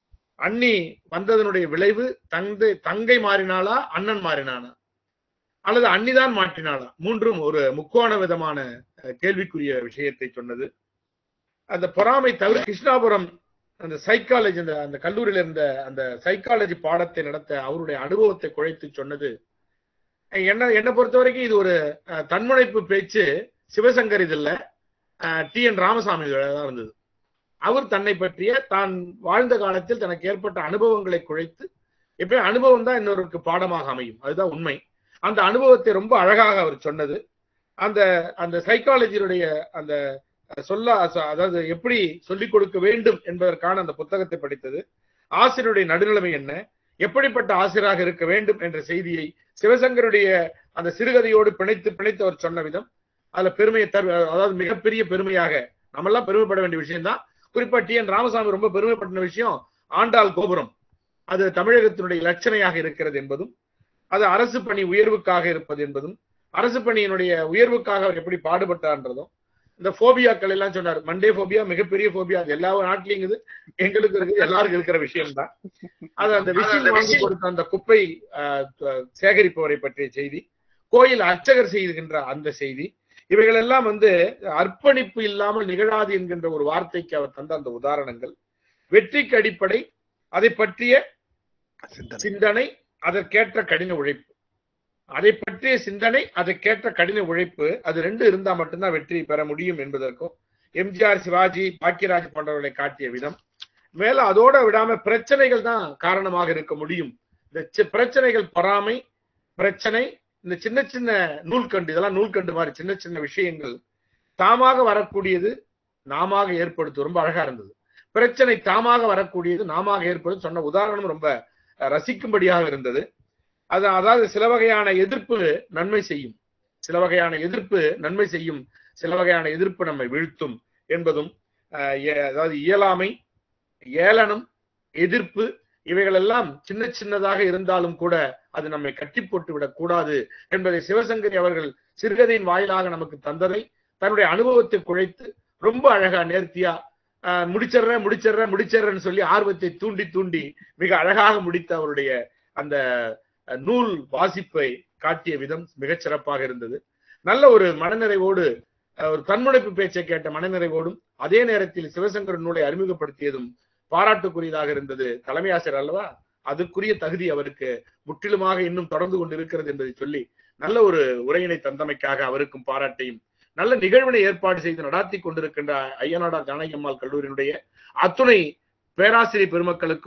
அன்னி வந்ததனுடைய விளைவு தந்தை தங்கை மாறினாளா அண்ணன் மாறினானா அல்லது அன்னிதான் மாற்றினாளா மூன்றும் ஒரு முக்கோண விதமான அஹ், கேள்விக்குரிய விஷயத்தை சொன்னது அந்த பொறாமை தவிர கிருஷ்ணாபுரம் அந்த சைக்காலஜி அந்த அந்த கல்லூரியில இருந்த அந்த சைக்காலஜி பாடத்தை நடத்த அவருடைய அனுபவத்தை குழைத்து சொன்னது என்ன என்னை பொறுத்த வரைக்கும் இது ஒரு அஹ், தன்முனைப்பு பேச்சு சிவசங்கர் இது இல்ல டி என் ராமசாமி தான் இருந்தது அவர் தன்னை பற்றிய தான் வாழ்ந்த காலத்தில் தனக்கு ஏற்பட்ட அனுபவங்களை குழைத்து எப்பயும் அனுபவம் தான் இன்னொருக்கு பாடமாக அமையும் அதுதான் உண்மை அந்த அனுபவத்தை ரொம்ப அழகாக அவர் சொன்னது அந்த அந்த சைக்காலஜியுடைய அந்த சொல்ல அதாவது எப்படி சொல்லிக் கொடுக்க வேண்டும் என்பதற்கான அந்த புத்தகத்தை படித்தது ஆசிரியருடைய நடுநிலைமை என்ன எப்படிப்பட்ட ஆசிரியராக இருக்க வேண்டும் என்ற செய்தியை சிவசங்கருடைய அந்த சிறுகதையோடு பிணைத்து பிணைத்து அவர் சொன்ன விதம் அதுல பெருமையை தரு அதாவது மிகப்பெரிய பெருமையாக நம்மெல்லாம் பெருமைப்பட வேண்டிய விஷயம்தான் குறிப்பா டி என் ராமசாமி ரொம்ப பெருமைப்பட்ட விஷயம் ஆண்டாள் கோபுரம் அது தமிழகத்தினுடைய லட்சணையாக இருக்கிறது என்பதும் அது அரசு பணி உயர்வுக்காக இருப்பது என்பதும் அரசு பணியினுடைய உயர்வுக்காக அவர் எப்படி பாடுபட்டார்ன்றதும் இந்த போபியாக்கள் எல்லாம் சொன்னார் மண்டே போபியா மிகப்பெரிய போபியா அது எல்லா நாட்டிலையும் இருக்குது எங்களுக்கு இருக்கு எல்லாருக்கும் இருக்கிற விஷயம் தான் அது அந்த விஷயம் வாங்கி கொடுத்த அந்த குப்பை ஆஹ், த- சேகரிப்பவரை பற்றிய செய்தி கோயில் அர்ச்சகர் செய்கின்ற அந்த செய்தி இவைகள் எல்லாம் வந்து அர்ப்பணிப்பு இல்லாமல் நிகழாது என்கின்ற ஒரு வார்த்தைக்கு அவர் தந்த அந்த உதாரணங்கள் வெற்றிக்கு அடிப்படை அதை பற்றிய சிந்தனை சிந்தனை அதற்கேற்ற கடின உழைப்பு அதை பற்றிய சிந்தனை அதற்கேற்ற கடின உழைப்பு அது ரெண்டு இருந்தா மட்டும்தான் வெற்றி பெற முடியும் என்பதற்கும் எம்ஜிஆர் சிவாஜி பாக்கியராஜ் போன்றவர்களை காட்டிய விதம் மேல அதோட விடாம பிரச்சனைகள் தான் காரணமாக இருக்க முடியும் இந்த சி- பிரச்சனைகள் பொறாமை பிரச்சனை இந்த சின்ன சின்ன நூல்கண்டு இதெல்லாம் நூல்கண்டு மாதிரி சின்ன சின்ன விஷயங்கள் தாமாக வரக்கூடியது நாம ஏற்படுத்து ரொம்ப அழகா இருந்தது பிரச்சனை தாமாக வரக்கூடியது நாம ஏற்படுத்து சொன்ன உதாரணம் ரொம்ப அஹ், ரசிக்கும்படியாக இருந்தது அது அதாவது சில வகையான எதிர்ப்பு நன்மை செய்யும் சில வகையான எதிர்ப்பு நன்மை செய்யும் சில வகையான எதிர்ப்பு நம்மை வீழ்த்தும் என்பதும் அஹ், ஏ- அதாவது இயலாமை ஏளனம் எதிர்ப்பு இவைகளெல்லாம் சின்ன சின்னதாக இருந்தாலும் கூட அது நம்மை கட்டி போட்டு விடக் கூடாது என்பதை சிவசங்கரி அவர்கள் சிறுகதையின் வாயிலாக நமக்கு தந்ததை தன்னுடைய அனுபவத்தை குழைத்து ரொம்ப அழகா நேர்த்தியா ஆஹ், முடிச்சிடுறேன் முடிச்சிடுறேன் முடிச்சிடுறேன்னு சொல்லி ஆர்வத்தை தூண்டி தூண்டி மிக அழகாக முடித்த அவருடைய அந்த அஹ், நூல் வாசிப்பை காட்டிய விதம் மிகச் சிறப்பாக இருந்தது நல்ல ஒரு மனநிறைவோடு அஹ், ஒரு தன்முனைப்பு பேச்சை கேட்ட மனநிறைவோடும் அதே நேரத்தில் சிவசங்கர் நூலை அறிமுகப்படுத்தியதும் பாராட்டுக்குரியதாக இருந்தது தலைமை ஆசிரியர் அல்லவா அதுக்குரிய தகுதி அவருக்கு முற்றிலுமாக இன்னும் தொடர்ந்து கொண்டு இருக்கிறது என்பதை சொல்லி நல்ல ஒரு உரையினை தந்தமைக்காக அவருக்கும் பாராட்டையும் நல்ல நிகழ்வினை ஏற்பாடு செய்து நடாத்தி கொண்டிருக்கின்ற ஐயனாடார் ஜானகி அம்மாள் கல்லூரியினுடைய அத்துணை பேராசிரியர் பெருமக்களுக்கும்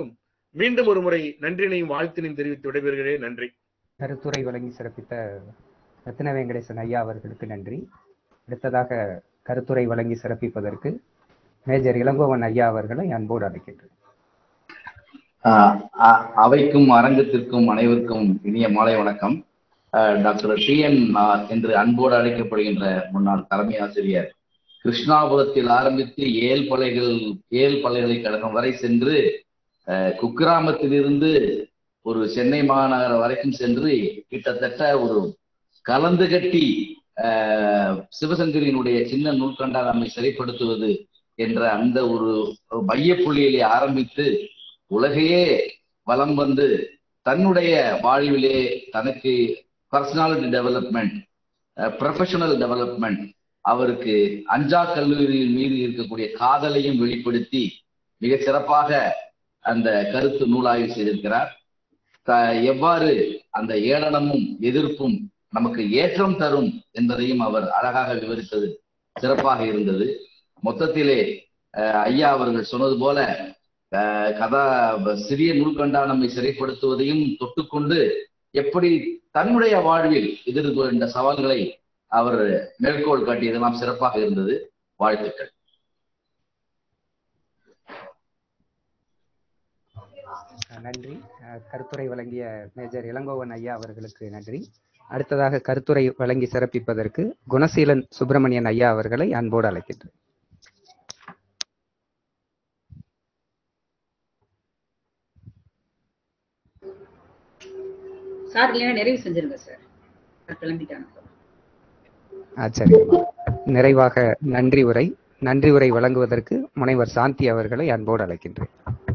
மீண்டும் ஒரு முறை நன்றினையும் வாழ்த்தினையும் தெரிவித்து விடைபெறுகிறேன் நன்றி கருத்துரை வழங்கி சிறப்பித்த ரத்ன வெங்கடேசன் ஐயா அவர்களுக்கு நன்றி அடுத்ததாக கருத்துரை வழங்கி சிறப்பிப்பதற்கு மேஜர் இளங்கோவன் ஐயா அவர்களை அன்போடு அழைக்கின்றேன் ஆஹ் அ- அவைக்கும் அரங்கத்திற்கும் அனைவருக்கும் இனிய மாலை வணக்கம் ஆஹ் டாக்டர் டி என் என்று அன்போடு அழைக்கப்படுகின்ற முன்னாள் தலைமை ஆசிரியர் கிருஷ்ணாபுரத்தில் ஆரம்பித்து ஏல் பலைகள் ஏல் பல்கலைக்கழகம் வரை சென்று ஆஹ் குக்கிராமத்திலிருந்து ஒரு சென்னை மாநகரம் வரைக்கும் சென்று கிட்டத்தட்ட ஒரு கலந்து கட்டி ஆஹ் சிவசங்கரியினுடைய சின்ன நூற்கண்டா நம்மை சிறைப்படுத்துவது என்ற அந்த ஒரு மையப்புள்ளியிலே ஆரம்பித்து உலகையே வலம் வந்து தன்னுடைய வாழ்விலே தனக்கு பர்சனாலிட்டி டெவலப்மெண்ட் ப்ரொஃபஷனல் டெவலப்மெண்ட் அவருக்கு அஞ்சா கல்லூரியின் மீது இருக்கக்கூடிய காதலையும் வெளிப்படுத்தி மிக சிறப்பாக அந்த கருத்து நூலாய்வு செய்திருக்கிறார் த- எவ்வாறு அந்த ஏளனமும் எதிர்ப்பும் நமக்கு ஏற்றம் தரும் என்பதையும் அவர் அழகாக விவரித்தது சிறப்பாக இருந்தது மொத்தத்திலே அஹ், ஐயா அவர்கள் சொன்னது போல அஹ், கதா சிறிய நூல்கண்டா நம்மை சிறைப்படுத்துவதையும் தொட்டுக்கொண்டு எப்படி தன்னுடைய வாழ்வில் எதிர்கொண்ட சவால்களை அவர் மேற்கோள் காட்டியதெல்லாம் சிறப்பாக இருந்தது வாழ்த்துக்கள் அஹ் நன்றி அஹ் கருத்துரை வழங்கிய மேஜர் இளங்கோவன் ஐயா அவர்களுக்கு நன்றி அடுத்ததாக கருத்துரை வழங்கி சிறப்பிப்பதற்கு குணசீலன் சுப்பிரமணியன் ஐயா அவர்களை அன்போடு அழைக்கின்றேன் சார் இல்லைன்னா நிறைவு செஞ்சிருங்க சார் கிளம்பிட்டாங்க ஆ, சரி நிறைவாக நன்றி உரை நன்றி உரை வழங்குவதற்கு முனைவர் சாந்தி அவர்களை அன்போடு அழைக்கின்றேன்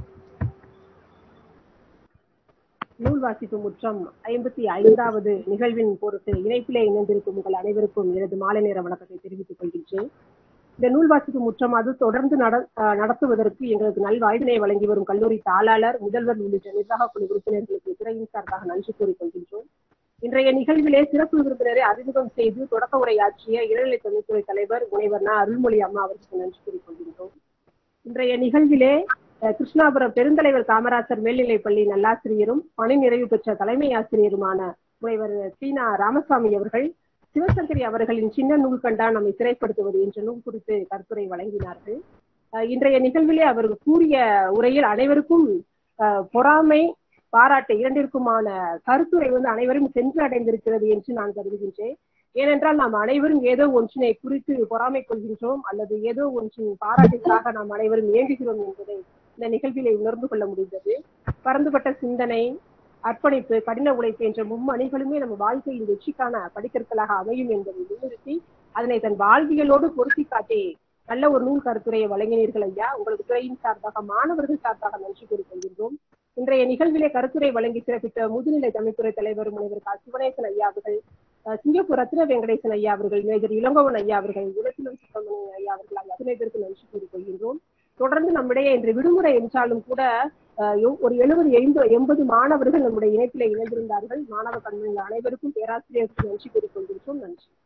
நூல் வாசிப்பு முற்றம் ஐம்பத்தி ஐந்தாவது நிகழ்வின் பொருட்டு இணைப்பிலே இணைந்திருக்கும் உங்கள் அனைவருக்கும் எனது மாலை நேர வணக்கத்தை தெரிவித்துக் கொள்கின்றேன் இந்த நூல் வாசிப்பு முற்றம் அது தொடர்ந்து நட அஹ் நடத்துவதற்கு எங்களுக்கு நல்வாய்வினை வழங்கி வரும் கல்லூரி தாளாளர் முதல்வர் உள்ளிட்ட நிர்வாக குழு உறுப்பினர்களுக்கு துறையின் சார்பாக நன்றி கூறிக்கொள்கின்றோம் இன்றைய நிகழ்விலே சிறப்பு விருந்தினரை அறிமுகம் செய்து தொடக்க உரையாற்றிய இளநிலை தொழில்துறை தலைவர் முனைவர் ந. அருள்மொழி அம்மா அவர்களுக்கு நன்றி கூறிக்கொள்கின்றோம் இன்றைய நிகழ்விலே அஹ், கிருஷ்ணாபுரம் பெருந்தலைவர் காமராசர் மேல்நிலைப் பள்ளி நல்லாசிரியரும் பணி நிறைவு பெற்ற தலைமை ஆசிரியருமான முனைவர் சீனா ராமசாமி அவர்கள் சிவசங்கரி அவர்களின் சின்ன நூல் கண்டா நம்மை சிறைப்படுத்துவது என்ற நூல் குறித்து கருத்துரை வழங்கினார்கள் அஹ், இன்றைய நிகழ்விலே அவர் கூறிய உரையில் அனைவருக்கும் அஹ், பொறாமை பாராட்டு இரண்டிற்குமான கருத்துரை வந்து அனைவரும் சென்று அடைந்திருக்கிறது என்று நான் கருதுகின்றேன் ஏனென்றால் நாம் அனைவரும் ஏதோ ஒன்றினை குறித்து பொறாமை கொள்கின்றோம் அல்லது ஏதோ ஒன்றின் பாராட்டிற்காக நாம் அனைவரும் இயங்குகிறோம் என்பதை இந்த நிகழ்விலே உணர்ந்து கொள்ள முடிந்தது பரந்துபட்ட சிந்தனை அர்ப்பணிப்பு கடின உழைப்பு என்ற மும்மணிகளுமே நம்ம வாழ்க்கையின் வெற்றிக்கான படிக்கற்களாக அமையும் என்பதை முன்னிறுத்தி அதனை தன் வாழ்வியலோடு பொருத்தி காட்டி நல்ல ஒரு நூல் கருத்துரையை வழங்கினீர்கள் ஐயா உங்களுக்கு துறையின் சார்பாக மாணவர்கள் சார்பாக நன்றி கூறிக்கொள்கின்றோம் இன்றைய நிகழ்விலே கருத்துரை வழங்கி சிறப்பித்த முதுநிலை தமிழ்துறை தலைவர் முனைவர் கா சிவனேசன் ஐயா அவர்கள் அஹ், சிங்கப்பூர் ரத்ன வெங்கடேசன் ஐயா அவர்கள் மேஜர் இளங்கோவன் ஐயா அவர்கள் உலகிலம் சுப்பிரமணியன் ஐயா அவர்கள் ஆகிய அத்தனை பேருக்கு நன்றி கூறிக்கொள்கின்றோம் தொடர்ந்து நம்மிடையே இன்று விடுமுறை என்றாலும் கூட அஹ், எவ்- ஒரு எழுபது எண்பது எண்பது மாணவர்கள் நம்முடைய இணைப்பிலே இணைந்திருந்தார்கள் மாணவ கண்மணிகள் அனைவருக்கும் பேராசிரியருக்கு நன்றி கூறிக்கொள்கின்றோம் நன்றி